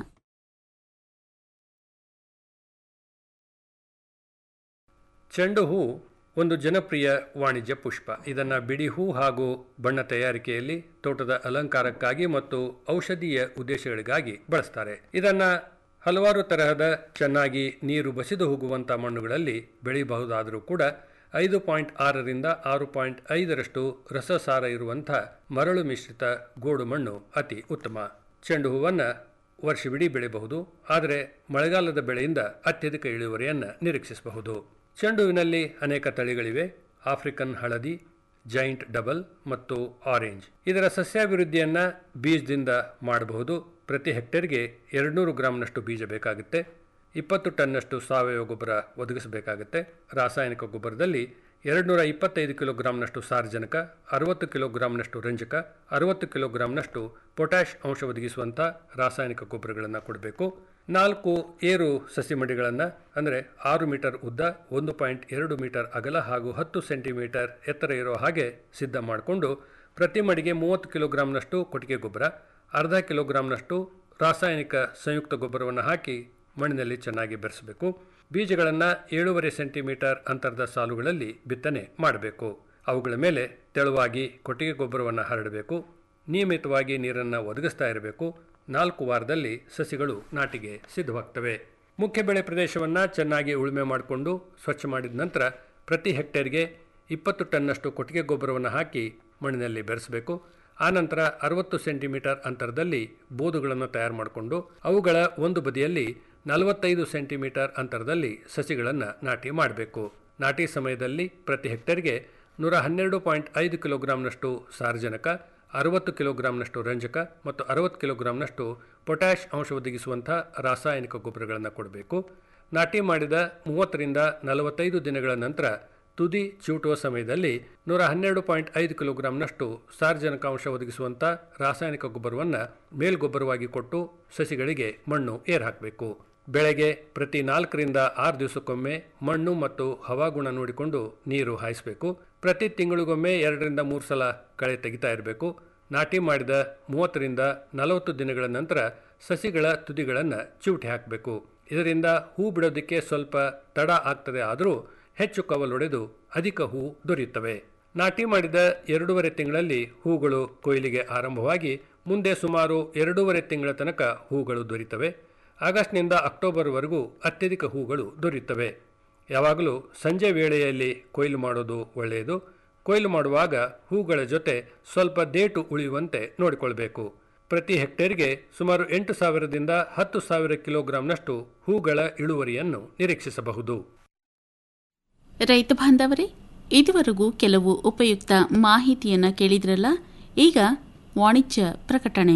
ಚೆಂಡು ಹೂ ಒಂದು ಜನಪ್ರಿಯ ವಾಣಿಜ್ಯ ಪುಷ್ಪ ಇದನ್ನು ಬಿಡಿ ಹೂ ಹಾಗೂ ಬಣ್ಣ ತಯಾರಿಕೆಯಲ್ಲಿ ತೋಟದ ಅಲಂಕಾರಕ್ಕಾಗಿ ಮತ್ತು ಔಷಧೀಯ ಉದ್ದೇಶಗಳಿಗಾಗಿ ಬಳಸ್ತಾರೆ ಇದನ್ನ ಹಲವಾರು ತರಹದ ಚೆನ್ನಾಗಿ ನೀರು ಬಸಿದು ಹೋಗುವಂಥ ಮಣ್ಣುಗಳಲ್ಲಿ ಬೆಳೆಯಬಹುದಾದರೂ ಕೂಡ ಐದು ಪಾಯಿಂಟ್ ಆರರಿಂದ ಆರು ಪಾಯಿಂಟ್ ಐದರಷ್ಟು ರಸಸಾರ ಇರುವಂಥ ಮರಳು ಮಿಶ್ರಿತ ಗೋಡು ಮಣ್ಣು ಅತಿ ಉತ್ತಮ ಚೆಂಡು ಹೂವನ್ನು ವರ್ಷವಿಡೀ ಬೆಳೆಯಬಹುದು ಆದರೆ ಮಳೆಗಾಲದ ಬೆಳೆಯಿಂದ ಅತ್ಯಧಿಕ ಇಳುವರಿಯನ್ನು ನಿರೀಕ್ಷಿಸಬಹುದು ಚೆಂಡುವಿನಲ್ಲಿ ಅನೇಕ ತಳಿಗಳಿವೆ ಆಫ್ರಿಕನ್ ಹಳದಿ ಜೈಂಟ್ ಡಬಲ್ ಮತ್ತು ಆರೆಂಜ್ ಇದರ ಸಸ್ಯಾಭಿವೃದ್ಧಿಯನ್ನು ಬೀಜದಿಂದ ಮಾಡಬಹುದು ಪ್ರತಿ ಹೆಕ್ಟೇರ್ಗೆ ಎರಡುನೂರು ಗ್ರಾಂನಷ್ಟು ಬೀಜ ಬೇಕಾಗುತ್ತೆ ಇಪ್ಪತ್ತು ಟನ್ನಷ್ಟು ಸಾವಯವ ಗೊಬ್ಬರ ಒದಗಿಸಬೇಕಾಗುತ್ತೆ ರಾಸಾಯನಿಕ ಗೊಬ್ಬರದಲ್ಲಿ ಎರಡುನೂರ ಇಪ್ಪತ್ತೈದು ಕಿಲೋಗ್ರಾಂನಷ್ಟು ಸಾರಜನಕ ಅರವತ್ತು ಕಿಲೋಗ್ರಾಂನಷ್ಟು ರಂಜಕ ಅರವತ್ತು ಕಿಲೋಗ್ರಾಂನಷ್ಟು ಪೊಟ್ಯಾಷ್ ಅಂಶ ಒದಗಿಸುವಂಥ ರಾಸಾಯನಿಕ ಗೊಬ್ಬರಗಳನ್ನು ಕೊಡಬೇಕು ನಾಲ್ಕು ಏರು ಸಸಿಮಡಿಗಳನ್ನು ಅಂದರೆ ಆರು ಮೀಟರ್ ಉದ್ದ ಒಂದು ಪಾಯಿಂಟ್ ಎರಡು ಮೀಟರ್ ಅಗಲ ಹಾಗೂ ಹತ್ತು ಸೆಂಟಿಮೀಟರ್ ಎತ್ತರ ಇರೋ ಹಾಗೆ ಸಿದ್ಧ ಮಾಡಿಕೊಂಡು ಪ್ರತಿ ಮಡಿಗೆ ಮೂವತ್ತು ಕಿಲೋಗ್ರಾಂನಷ್ಟು ಕೊಟ್ಟಿಗೆ ಗೊಬ್ಬರ ಅರ್ಧ ಕಿಲೋಗ್ರಾಂನಷ್ಟು ರಾಸಾಯನಿಕ ಸಂಯುಕ್ತ ಗೊಬ್ಬರವನ್ನು ಹಾಕಿ ಮಣ್ಣಿನಲ್ಲಿ ಚೆನ್ನಾಗಿ ಬೆರೆಸಬೇಕು ಬೀಜಗಳನ್ನು ಏಳೂವರೆ ಸೆಂಟಿಮೀಟರ್ ಅಂತರದ ಸಾಲುಗಳಲ್ಲಿ ಬಿತ್ತನೆ ಮಾಡಬೇಕು ಅವುಗಳ ಮೇಲೆ ತೆಳುವಾಗಿ ಕೊಟ್ಟಿಗೆ ಗೊಬ್ಬರವನ್ನು ಹರಡಬೇಕು ನಿಯಮಿತವಾಗಿ ನೀರನ್ನು ಒದಗಿಸ್ತಾ ಇರಬೇಕು ನಾಲ್ಕು ವಾರದಲ್ಲಿ ಸಸಿಗಳು ನಾಟಿಗೆ ಸಿದ್ಧವಾಗ್ತವೆ ಮುಖ್ಯ ಬೆಳೆ ಪ್ರದೇಶವನ್ನು ಚೆನ್ನಾಗಿ ಉಳುಮೆ ಮಾಡಿಕೊಂಡು ಸ್ವಚ್ಛ ಮಾಡಿದ ನಂತರ ಪ್ರತಿ ಹೆಕ್ಟೇರ್ಗೆ ಇಪ್ಪತ್ತು ಟನ್ನಷ್ಟು ಕೊಟ್ಟಿಗೆ ಗೊಬ್ಬರವನ್ನು ಹಾಕಿ ಮಣ್ಣಿನಲ್ಲಿ ಬೆರೆಸಬೇಕು ಆನಂತರ ಅರವತ್ತು ಸೆಂಟಿಮೀಟರ್ ಅಂತರದಲ್ಲಿ ಬೋದುಗಳನ್ನು ತಯಾರು ಮಾಡಿಕೊಂಡು ಅವುಗಳ ಒಂದು ಬದಿಯಲ್ಲಿ ನಲವತ್ತೈದು ಸೆಂಟಿಮೀಟರ್ ಅಂತರದಲ್ಲಿ ಸಸಿಗಳನ್ನು ನಾಟಿ ಮಾಡಬೇಕು ನಾಟಿ ಸಮಯದಲ್ಲಿ ಪ್ರತಿ ಹೆಕ್ಟೇರ್ಗೆ ನೂರ ಹನ್ನೆರಡು ಪಾಯಿಂಟ್ ಐದು ಕಿಲೋಗ್ರಾಂನಷ್ಟು ಸಾರಜನಕ ಅರವತ್ತು ಕಿಲೋಗ್ರಾಂನಷ್ಟು ರಂಜಕ ಮತ್ತು ಅರವತ್ತು ಕಿಲೋಗ್ರಾಂನಷ್ಟು ಪೊಟ್ಯಾಷ್ ಅಂಶ ಒದಗಿಸುವಂಥ ರಾಸಾಯನಿಕ ಗೊಬ್ಬರಗಳನ್ನು ಕೊಡಬೇಕು ನಾಟಿ ಮಾಡಿದ ಮೂವತ್ತರಿಂದ ನಲವತ್ತೈದು ದಿನಗಳ ನಂತರ ತುದಿ ಚಿವುಟುವ ಸಮಯದಲ್ಲಿ ನೂರ ಹನ್ನೆರಡು ಪಾಯಿಂಟ್ ಐದು ಕಿಲೋಗ್ರಾಂನಷ್ಟು ಸಾರಜನಕಾಂಶ ಒದಗಿಸುವಂಥ ರಾಸಾಯನಿಕ ಗೊಬ್ಬರವನ್ನು ಮೇಲ್ಗೊಬ್ಬರವಾಗಿ ಕೊಟ್ಟು ಸಸಿಗಳಿಗೆ ಮಣ್ಣು ಏರ್ ಹಾಕಬೇಕು ಬೆಳೆಗೆ ಪ್ರತಿ ನಾಲ್ಕರಿಂದ ಆರು ದಿವಸಕ್ಕೊಮ್ಮೆ ಮಣ್ಣು ಮತ್ತು ಹವಾಗುಣ ನೋಡಿಕೊಂಡು ನೀರು ಹಾಯಿಸಬೇಕು ಪ್ರತಿ ತಿಂಗಳಿಗೊಮ್ಮೆ ಎರಡರಿಂದ ಮೂರು ಸಲ ಕಳೆ ತೆಗಿತಾ ಇರಬೇಕು ನಾಟಿ ಮಾಡಿದ ಮೂವತ್ತರಿಂದ ನಲವತ್ತು ದಿನಗಳ ನಂತರ ಸಸಿಗಳ ತುದಿಗಳನ್ನು ಚಿವುಟಿ ಹಾಕಬೇಕು ಇದರಿಂದ ಹೂ ಬಿಡೋದಕ್ಕೆ ಸ್ವಲ್ಪ ತಡ ಆಗ್ತದೆ ಆದರೂ ಹೆಚ್ಚು ಕವಲೊಡೆದು ಅಧಿಕ ಹೂ ದೊರೆಯುತ್ತವೆ ನಾಟಿ ಮಾಡಿದ ಎರಡೂವರೆ ತಿಂಗಳಲ್ಲಿ ಹೂಗಳು ಕೊಯ್ಲಿಗೆ ಆರಂಭವಾಗಿ ಮುಂದೆ ಸುಮಾರು ಎರಡೂವರೆ ತಿಂಗಳ ತನಕ ಹೂಗಳು ದೊರೆಯುತ್ತವೆ ಆಗಸ್ಟ್ನಿಂದ ಅಕ್ಟೋಬರ್ವರೆಗೂ ಅತ್ಯಧಿಕ ಹೂಗಳು ದೊರೆಯುತ್ತವೆ ಯಾವಾಗಲೂ ಸಂಜೆ ವೇಳೆಯಲ್ಲಿ ಕೊಯ್ಲು ಮಾಡೋದು ಒಳ್ಳೆಯದು ಕೊಯ್ಲು ಮಾಡುವಾಗ ಹೂಗಳ ಜೊತೆ ಸ್ವಲ್ಪ ದೇಟು ಉಳಿಯುವಂತೆ ನೋಡಿಕೊಳ್ಬೇಕು ಪ್ರತಿ ಹೆಕ್ಟೇರ್ಗೆ ಸುಮಾರು ಎಂಟು ಸಾವಿರದಿಂದ ಹತ್ತು ಸಾವಿರ ಕಿಲೋಗ್ರಾಂನಷ್ಟು ಹೂಗಳ ಇಳುವರಿಯನ್ನು ನಿರೀಕ್ಷಿಸಬಹುದು ರೈತ ಬಾಂಧವರೇ ಇದುವರೆಗೂ ಕೆಲವು ಉಪಯುಕ್ತ ಮಾಹಿತಿಯನ್ನ ಕೇಳಿದ್ರಲ್ಲ ಈಗ ವಾಣಿಜ್ಯ ಪ್ರಕಟಣೆ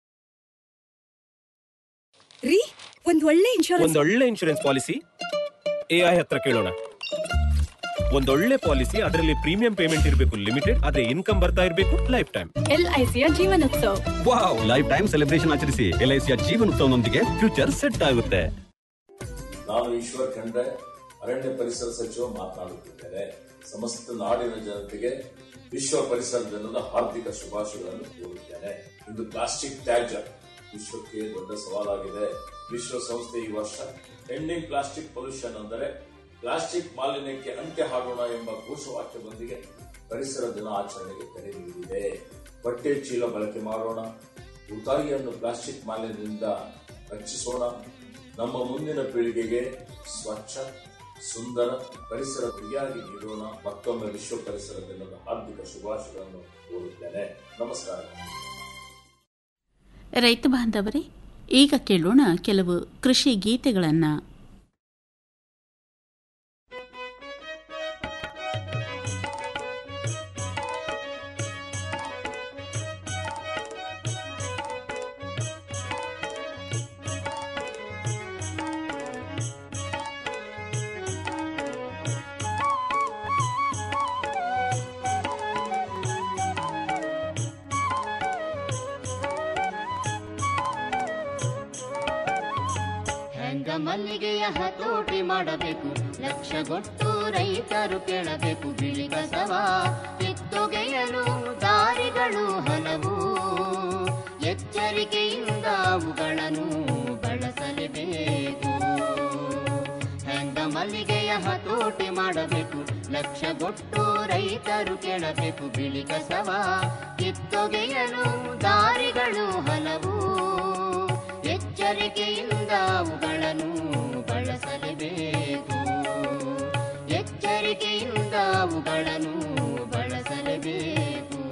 ರೀ ಒಂದ್ ಒಳ್ಳೆ ಇನ್ಶೂರೆನ್ಸ್ ಒಂದೊಳ್ಳೆ ಇನ್ಶೂರೆನ್ಸ್ ಪಾಲಿಸಿ ಎಐ ಹತ್ರ ಕೇಳೋಣ ಒಂದೊಳ್ಳೆ ಪಾಲಿಸಿ ಅದರಲ್ಲಿ ಪ್ರೀಮಿಯಂ ಪೇಮೆಂಟ್ ಇರಬೇಕು ಲಿಮಿಟೆಡ್ ಅದೇ ಇನ್ಕಮ್ ಬರ್ತಾ ಇರಬೇಕು ಲೈಫ್ ಟೈಮ್ ಎಲ್ಐಸಿಯ Jeevanotsav wow life time celebration ಆಚರಿಸಿ ಎಲ್ಐಸಿಯ ಜೀವನೋತ್ಸವನೊಂದಿಗೆ ಫ್ಯೂಚರ್ ಸೆಟ್ ಆಗುತ್ತೆ ನಾನು ಈಶ್ವರ್ ಖಂಡ್ರೆ ಅರಣ್ಯ ಪರಿಸರ ಸಚಿವ ಮಾತನಾಡುತ್ತಿದ್ದೇನೆ ಸಮಸ್ತ ನಾಡಿನ ಜನತೆಗೆ ವಿಶ್ವ ಪರಿಸರ ದಿನದ ಹಾರ್ದಿಕ ಶುಭಾಶಯಗಳನ್ನು ಕೋರುತ್ತೇನೆ ಇಂದು ಪ್ಲಾಸ್ಟಿಕ್ ತ್ಯಾಜ್ಯ ವಿಶ್ವಕ್ಕೆ ದೊಡ್ಡ ಸವಾಲಾಗಿದೆ ವಿಶ್ವಸಂಸ್ಥೆ ಈ ವರ್ಷ ಎಂಡಿಂಗ್ ಪ್ಲಾಸ್ಟಿಕ್ ಪೊಲ್ಯೂಷನ್ ಅಂದರೆ ಪ್ಲಾಸ್ಟಿಕ್ ಮಾಲಿನ್ಯಕ್ಕೆ ಅಂತ್ಯ ಹಾಡೋಣ ಎಂಬ ಘೋಷವಾಕ್ಯದೊಂದಿಗೆ ಪರಿಸರ ದಿನ ಆಚರಣೆಗೆ ಕರೆ ನೀಡಿದೆ ಬಟ್ಟೆ ಚೀಲ ಬಳಕೆ ಮಾಡೋಣ ಉತಾಯಿಯನ್ನು ಪ್ಲಾಸ್ಟಿಕ್ ಮಾಲಿನ್ಯದಿಂದ ರಕ್ಷಿಸೋಣ ನಮ್ಮ ಮುಂದಿನ ಪೀಳಿಗೆಗೆ ಸ್ವಚ್ಛ ಸುಂದರ ಪರಿಸರ ಗುರಿಯಾಗಿ ನೀಡೋಣ ಮತ್ತೊಮ್ಮೆ ವಿಶ್ವ ಪರಿಸರ ದಿನದ ಹಾರ್ದಿಕ ಶುಭಾಶಯಗಳನ್ನು ಕೋರುತ್ತೇನೆ ನಮಸ್ಕಾರ ರೈತ ಬಾಂಧವರೇ ಈಗ ಕೇಳೋಣ ಕೆಲವು ಕೃಷಿ ಗೀತೆಗಳನ್ನು ಹೆಂಗ ಮಲ್ಲಿಗೆಯ ಹತೋಟಿ ಮಾಡಬೇಕು ಲಕ್ಷಗೊಟ್ಟು ರೈತರು ಕೇಳಬೇಕು ಬಿಳಿ ಕಸವ ಕಿತ್ತೊಗೆಯಲು ದಾರಿಗಳು ಹಲವು ಎಚ್ಚರಿಕೆಯಿಂದ ಅವುಗಳನ್ನು ಬಳಸಲೇಬೇಕು ಹೆಂಗ ಮಲ್ಲಿಗೆಯ ಹತೋಟಿ ಮಾಡಬೇಕು ಲಕ್ಷಗೊಟ್ಟು ರೈತರು ಕೇಳಬೇಕು ಬಿಳಿ ಕಸವ ಕಿತ್ತೊಗೆಯಲು ದಾರಿಗಳು ಹಲವು ಎಚ್ಚರಿಕೆಯಿಂದ ಅವುಗಳನ್ನು ಬಳಸಲೇಬೇಕು ಎಚ್ಚರಿಕೆಯಿಂದ ಅವುಗಳನ್ನು ಬಳಸಲೇಬೇಕು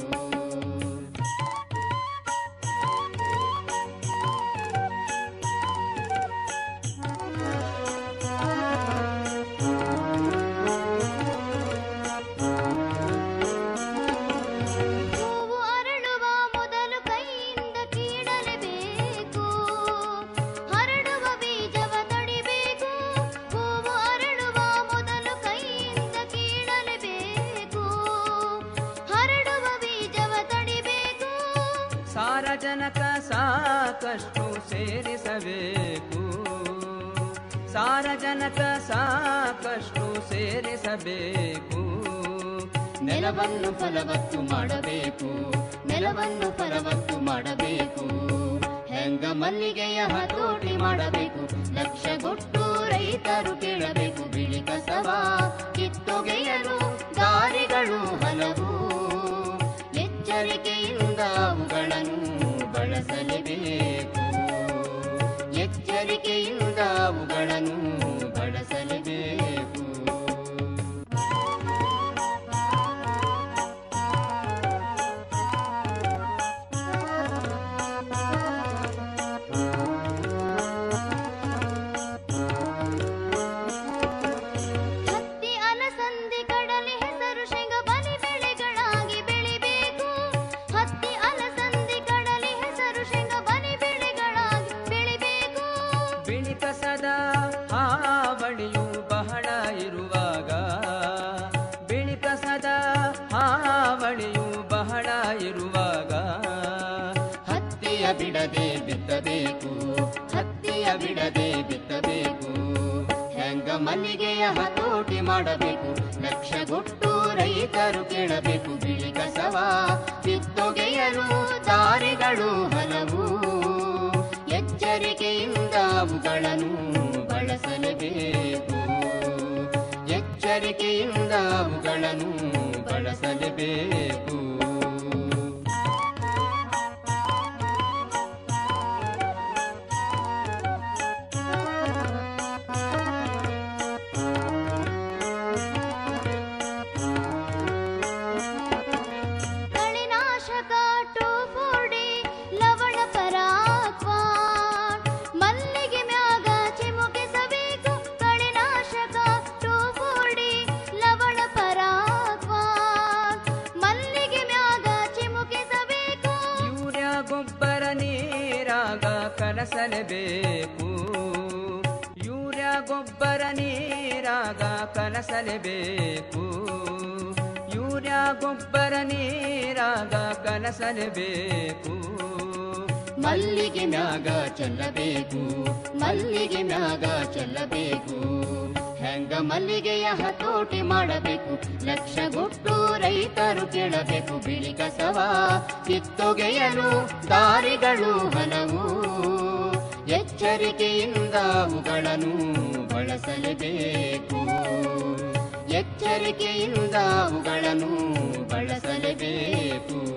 ಹೂವು ಅರಳುವ ಮೊದಲು ಕೈಯಿಂದ ಕೀಳಲೇಬೇಕು ಹರಡುವ ಬೀಜವ ತಡಿಬೇಕು ಹೂವು ಅರಳುವ ಮೊದಲು ಕೈಯಿಂದ ಕೀಳಲೇಬೇಕು ಹರಡುವ ಬೀಜವ ತಡಿಬೇಕು ಸಾರಜನಕ ಸಾಕಷ್ಟು ಸೇರಿಸಬೇಕು ಸಾರಜನಕ ಸಾಕಷ್ಟು ಸೇರಿಸಬೇಕು ನೆಲವನ್ನು ಫಲವತ್ತು ಮಾಡಬೇಕು ನೆಲವನ್ನು ಫಲವತ್ತು ಮಾಡಬೇಕು ಹೆಂಗ ಮಲ್ಲಿಗೆಯ ಹತೋಟಿ ಮಾಡಬೇಕು ಲಕ್ಷಗೊಟ್ಟು ರೈತರು ಕೇಳಬೇಕು ಬಿಳಿ ಕಸವ ಕಿತ್ತೊಗೆಯಲು ದಾರಿಗಳು ಹಲವು ಎಚ್ಚರಿಕೆಯಿಂದ ಅವುಗಳನ್ನು ಬಳಸಲೇಬೇಕು ಎಚ್ಚರಿಕೆಯಿಂದ ಅವುಗಳನ್ನು ಬಳಸಲೇಬೇಕು ಹತ್ತಿ ಅಲಸಂದಿ ಕಡಲೆ ಹೆಸರು ಶೇಂಗ ಬಲಿ ಬೆಳೆಗಳಾಗಿ ಬೆಳಿಬೇಕು ಹತ್ತಿ ಅಲಸಂದಿ ಕಡಲೆ ಹೆಸರು ಶೇಂಗ ಬಲಿ ಬೆಳೆಗಳಾಗಿ ಬೆಳಿಬೇಕು ಬಿಳಿ ಕಸದ ಹಾವಳಿಯು ಬಹಳ ಇರುವಾಗ ಬಿಳಿ ಕಸದ ಹಾವಳಿಯು ಬಹಳ ಇರುವಾಗ ಹತ್ತಿಯ ಬಿಡದೆ ಬಿತ್ತಬೇಕು ಹತ್ತಿಯ ಬಿಡದೆ ಬಿತ್ತಬೇಕು ಹೆಂಗ ಮಲ್ಲಿಗೆಯ ಹತೋಟಿ ಮಾಡಬೇಕು ಲಕ್ಷಗೊಟ್ಟು ರೈತರು ಕೇಳಬೇಕು ಬಿಳಿ ಕಸವ ಕಿತ್ತೊಗೆಯಲು ದಾರಿಗಳು ಹಲವು ಎಚ್ಚರಿಕೆಯಿಂದ ಅವುಗಳನ್ನು ಬಳಸಲೇಬೇಕು ಎಚ್ಚರಿಕೆಯಿಂದ ಅವುಗಳನ್ನು ಬಳಸಲೇಬೇಕು ಕಳೆನಾಶಕ ಟೋಫೋಡಿ ಲವಣ ಪರಾಕ್ವಾನ್ ಮಲ್ಲಿಗೆ ಮ್ಯಾಗ ಚಿಮುಕಿಸಬೇಕು ಕಳೆನಾಶಕ ಟೋಫೋಡಿ ಲವಣ ಪರಾಕ್ವಾನ್ ಮಲ್ಲಿಗೆ ಮ್ಯಾಗ ಚಿಮುಕಿಸಬೇಕು ಯೂರಿಯಾ ಗೊಬ್ಬರ ನೀರಾಗ ಕಲಸಲೇಬೇಕು ಯೂರಿಯಾ ಗೊಬ್ಬರ ನೀರಾಗ ಕಲಸಲೇಬೇಕು ಯೂರಿಯಾ ಗೊಬ್ಬರ ನೀರಾಗ ಕಲಸಲೇಬೇಕು ಮಲ್ಲಿಗೆ ಮ್ಯಾಗ ಚೆಲ್ಲಬೇಕು ಮಲ್ಲಿಗೆ ಮ್ಯಾಗ ಚೆಲ್ಲಬೇಕು ಹೆಂಗ ಮಲ್ಲಿಗೆಯ ಹತೋಟಿ ಮಾಡಬೇಕು ಲಕ್ಷ ಗುಟ್ಟು ರೈತರು ಕೇಳಬೇಕು ಬಿಳಿ ಕಸವ ಕಿತ್ತೊಗೆಯಲು ದಾರಿಗಳು ಹಲವು ಎಚ್ಚರಿಕೆಯಿಂದ ಅವುಗಳನ್ನು ಬಳಸಲೇಬೇಕು ಎಚ್ಚರಿಕೆಯಿಂದ ಅವುಗಳನ್ನು ಬಳಸಲೇಬೇಕು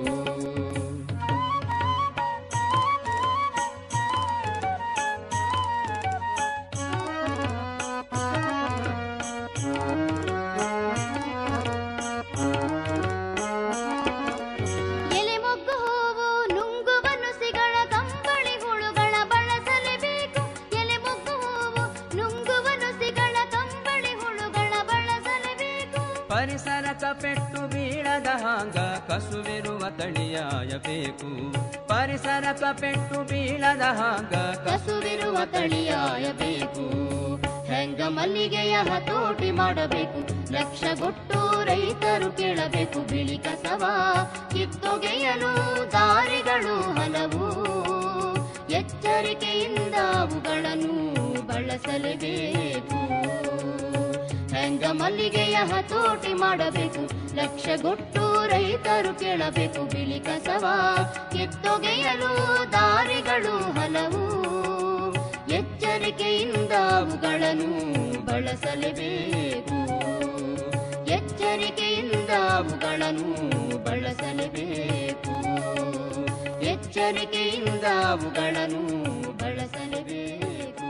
ಎಲೆ ಮೊಗ್ಗು ಹೂವು ನುಂಗುವ ನುಸಿಗಳ ಕಂಬಳಿ ಹುಳುಗಳ ಬಳಸಲೇಬೇಕು ಎಲೆ ಮೊಗ್ಗು ಹೂವು ನುಂಗುವ ನುಸಿಗಳ ಕಂಬಳಿ ಹುಳುಗಳ ಬಳಸಲೇಬೇಕು ಪರಿಸರಕ ಪೆಟ್ಟು ಬೀಳದ ಹಾಂಗ ಕಸುವಿರುವ ತಳಿಯಾಯಬೇಕು ಪರಿಸರಕ ಪೆಟ್ಟು ಬೀಳದ ಹಾಂಗ ಕಸುವಿರುವ ತಳಿಯಾಯಬೇಕು ಹೆಂಗ ಮಲ್ಲಿಗೆಯ ಹತೋಟಿ ಮಾಡಬೇಕು ಲಕ್ಷ ಗೊಟ್ಟು ರೈತರು ಕೇಳಬೇಕು ಬಿಳಿ ಕಸವ ಕಿತ್ತೊಗೆಯಲು ದಾರಿಗಳು ಹಲವು ಎಚ್ಚರಿಕೆಯಿಂದ ಅವುಗಳನ್ನು ಬಳಸಲೇಬೇಕು ಹೆಂಗ ಮಲ್ಲಿಗೆಯ ಹತೋಟಿ ಮಾಡಬೇಕು ಲಕ್ಷ ಗೊಟ್ಟು ರೈತರು ಕೇಳಬೇಕು ಬಿಳಿ ಕಸವ ಕಿತ್ತೊಗೆಯಲು ದಾರಿಗಳು ಹಲವು ಎಚ್ಚರಿಕೆಯಿಂದ ಅವುಗಳನ್ನು ಬಳಸಲೇಬೇಕು ಎಚ್ಚರಿಕೆಯಿಂದ ಅವುಗಳನ್ನು ಬಳಸಲೇಬೇಕು ಎಚ್ಚರಿಕೆಯಿಂದ ಅವುಗಳನ್ನು ಬಳಸಲೇಬೇಕು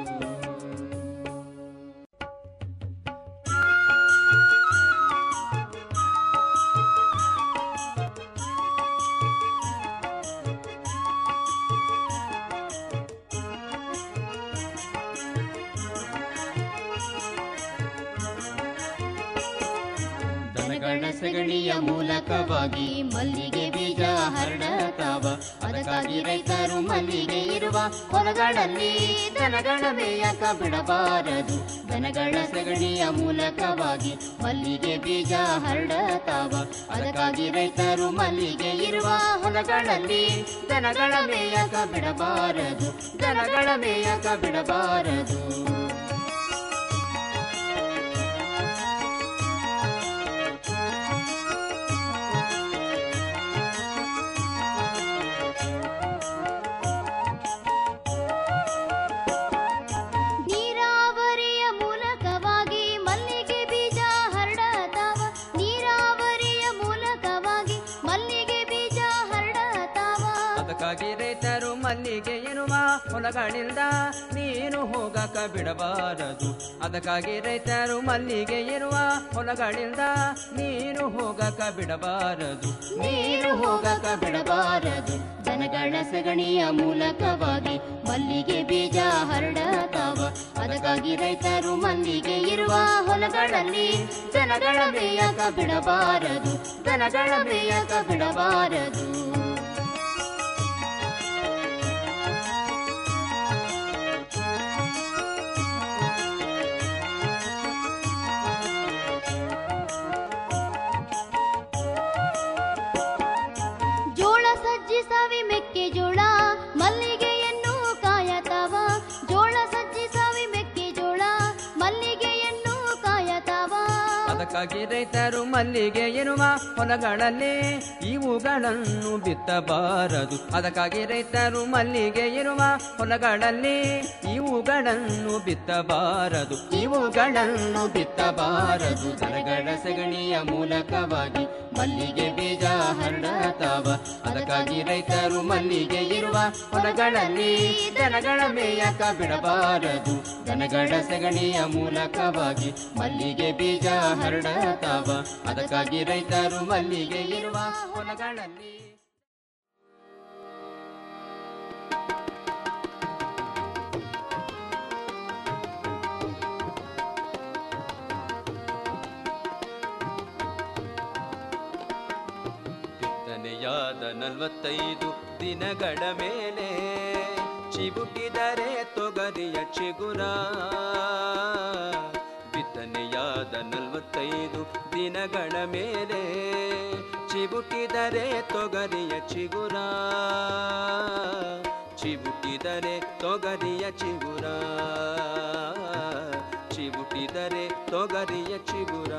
ದನಗಳ ಸಗಣಿಯ ಮೂಲಕವಾಗಿ ಮಲ್ಲಿಗೆ ಬೀಜ ಹರಡತಾವ ಅದಕ್ಕಾಗಿ ರೈತರು ಮಲ್ಲಿಗೆ ಇರುವ ಹೊಲಗಳಲ್ಲಿ ದನಗಳ ಮೇಯಕ ಬಿಡಬಾರದು ದನಗಳ ಸಗಣಿಯ ಮೂಲಕವಾಗಿ ಮಲ್ಲಿಗೆ ಬೀಜ ಹರಡತಾವ ಅದಕ್ಕಾಗಿ ರೈತರು ಮಲ್ಲಿಗೆ ಇರುವ ಹೊಲಗಳಲ್ಲಿ ದನಗಳ ಮೇಯಕ ಬಿಡಬಾರದು ದನಗಳ ಮೇಯಕ ಬಿಡಬಾರದು ನೀರಾವರಿಯ ಮೂಲಕವಾಗಿ ಮಲ್ಲಿಗೆ ಬೀಜ ಹರಡತಾವ ನೀರಾವರಿಯ ಮೂಲಕವಾಗಿ ಮಲ್ಲಿಗೆ ಬೀಜ ಹರಡತಾವ ಅದಕ್ಕಾಗಿ ರೈತರು ಮಲ್ಲಿಗೆ ಇರುವ ಹೊಲಗಳಿಂದ ನೀರು ಹೋಗಕ ಬಿಡಬಾರದು ಅದಕ್ಕಾಗಿ ರೈತರು ಮಲ್ಲಿಗೆ ಇರುವ ಹೊಲಗಳಿಂದ ನೀರು ಹೋಗಕ ಬಿಡಬಾರದು ನೀರು ಹೋಗಕ ಬಿಡಬಾರದು ದನಗಳ ಸಗಣಿಯ ಮೂಲಕವಾಗಿ ಮಲ್ಲಿಗೆ ಬೀಜ ಹರಡತಾವ ಅದಕ್ಕಾಗಿ ರೈತರು ಮಲ್ಲಿಗೆ ಇರುವ ಹೊಲಗಳಲ್ಲಿ ದನಗಳ ಮೇಯಕ ಬಿಡಬಾರದು ದನಗಳ ಮೇಯಕ ಬಿಡಬಾರದು ಜೋಳ ಸಜ್ಜಿ ಸವಿ ಮೆಕ್ಕೆಜೋಳ ಮಲ್ಲಿಗೆಯನ್ನು ಕಾಯತಾವ ಜೋಳ ಸಜ್ಜಿ ಸವಿ ಮೆಕ್ಕೆಜೋಳ ಮಲ್ಲಿಗೆಯನ್ನು ಕಾಯತಾವ ಅದಕ್ಕಾಗಿ ರೈತರು ಮಲ್ಲಿಗೆ ಇರುವ ಹೊಲಗಳಲ್ಲಿ ಇವುಗಳನ್ನು ಬಿತ್ತಬಾರದು ಅದಕ್ಕಾಗಿ ರೈತರು ಮಲ್ಲಿಗೆ ಇರುವ ಹೊಲಗಳಲ್ಲಿ ಇವುಗಳನ್ನು ಬಿತ್ತಬಾರದು ಇವುಗಳನ್ನು ಬಿತ್ತಬಾರದು ದನಗಳ ಸಗಣಿಯ ಮೂಲಕವಾಗಿ ಮಲ್ಲಿಗೆ ಬೀಜ ಹರಡತಾವ ಅದಕ್ಕಾಗಿ ರೈತರು ಮಲ್ಲಿಗೆ ಇರುವ ಹೊಲಗಳಲ್ಲಿ ದನಗಳ ಮೇಯಕ ಬಿಡಬಾರದು ದನಗಳ ಸಗಣಿಯ ಮೂಲಕವಾಗಿ ಮಲ್ಲಿಗೆ ಬೀಜ ಹರಡತಾವ ಅದಕ್ಕಾಗಿ ರೈತರು ಮಲ್ಲಿಗೆ ಇರುವ ಹೊಲಗಳಲ್ಲಿ ಬಿತ್ತನೆಯಾದ ನಲವತ್ತೈದು ದಿನಗಳ ಮೇಲೆ ಚಿಬುಟಿದರೆ ತೊಗರಿಯ ಚಿಗುರ ಬಿತ್ತನೆಯಾದ ನಲವತ್ತೈದು ದಿನಗಳ ಮೇಲೆ ಚಿಬುಟಿದರೆ ತೊಗರಿಯ ಚಿಗುರ ಚಿಬುಟಿದರೆ ತೊಗರಿಯ ಚಿಗುರ ಚಿಬುಟಿದರೆ ತೊಗರಿಯ ಚಿಗುರ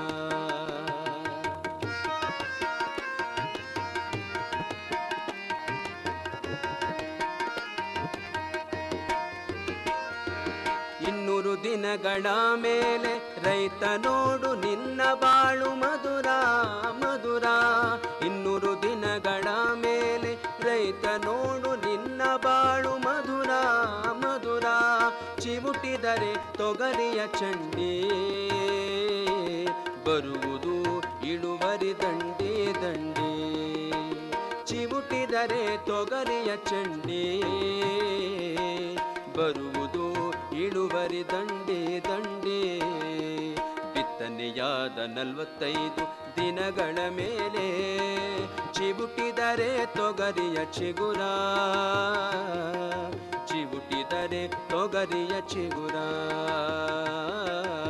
ಇನ್ನೂರು ದಿನಗಳ ಮೇಲೆ ರೈತ ನೋಡು ನಿನ್ನ ಬಾಳು ಮಧುರ ಮಧುರ ಇನ್ನೂರು ದಿನಗಳ ಮೇಲೆ ರೈತ ನೋಡು ನಿನ್ನ ಬಾಳು ಮಧುರ ಮಧುರ ಚಿವುಟಿದರೆ ತೊಗರಿಯ ಚಂಡಿ ಬರುವುದು ಇಳುವರಿ ದಂಡಿ ದಂಡಿ ಚಿವುಟಿದರೆ ತೊಗರಿಯ ಚಂಡಿ ಬರುವುದು ಇಳುವರಿ ದಂಡಿ ದಂಡಿ ಬಿತ್ತನೆಯಾದ ನಲವತ್ತೈದು ದಿನಗಳ ಮೇಲೆ ಚಿಬುಟಿದರೆ ತೊಗರಿಯ ಚಿಗುರ ಚಿಬುಟಿದರೆ ತೊಗರಿಯ ಚಿಗುರ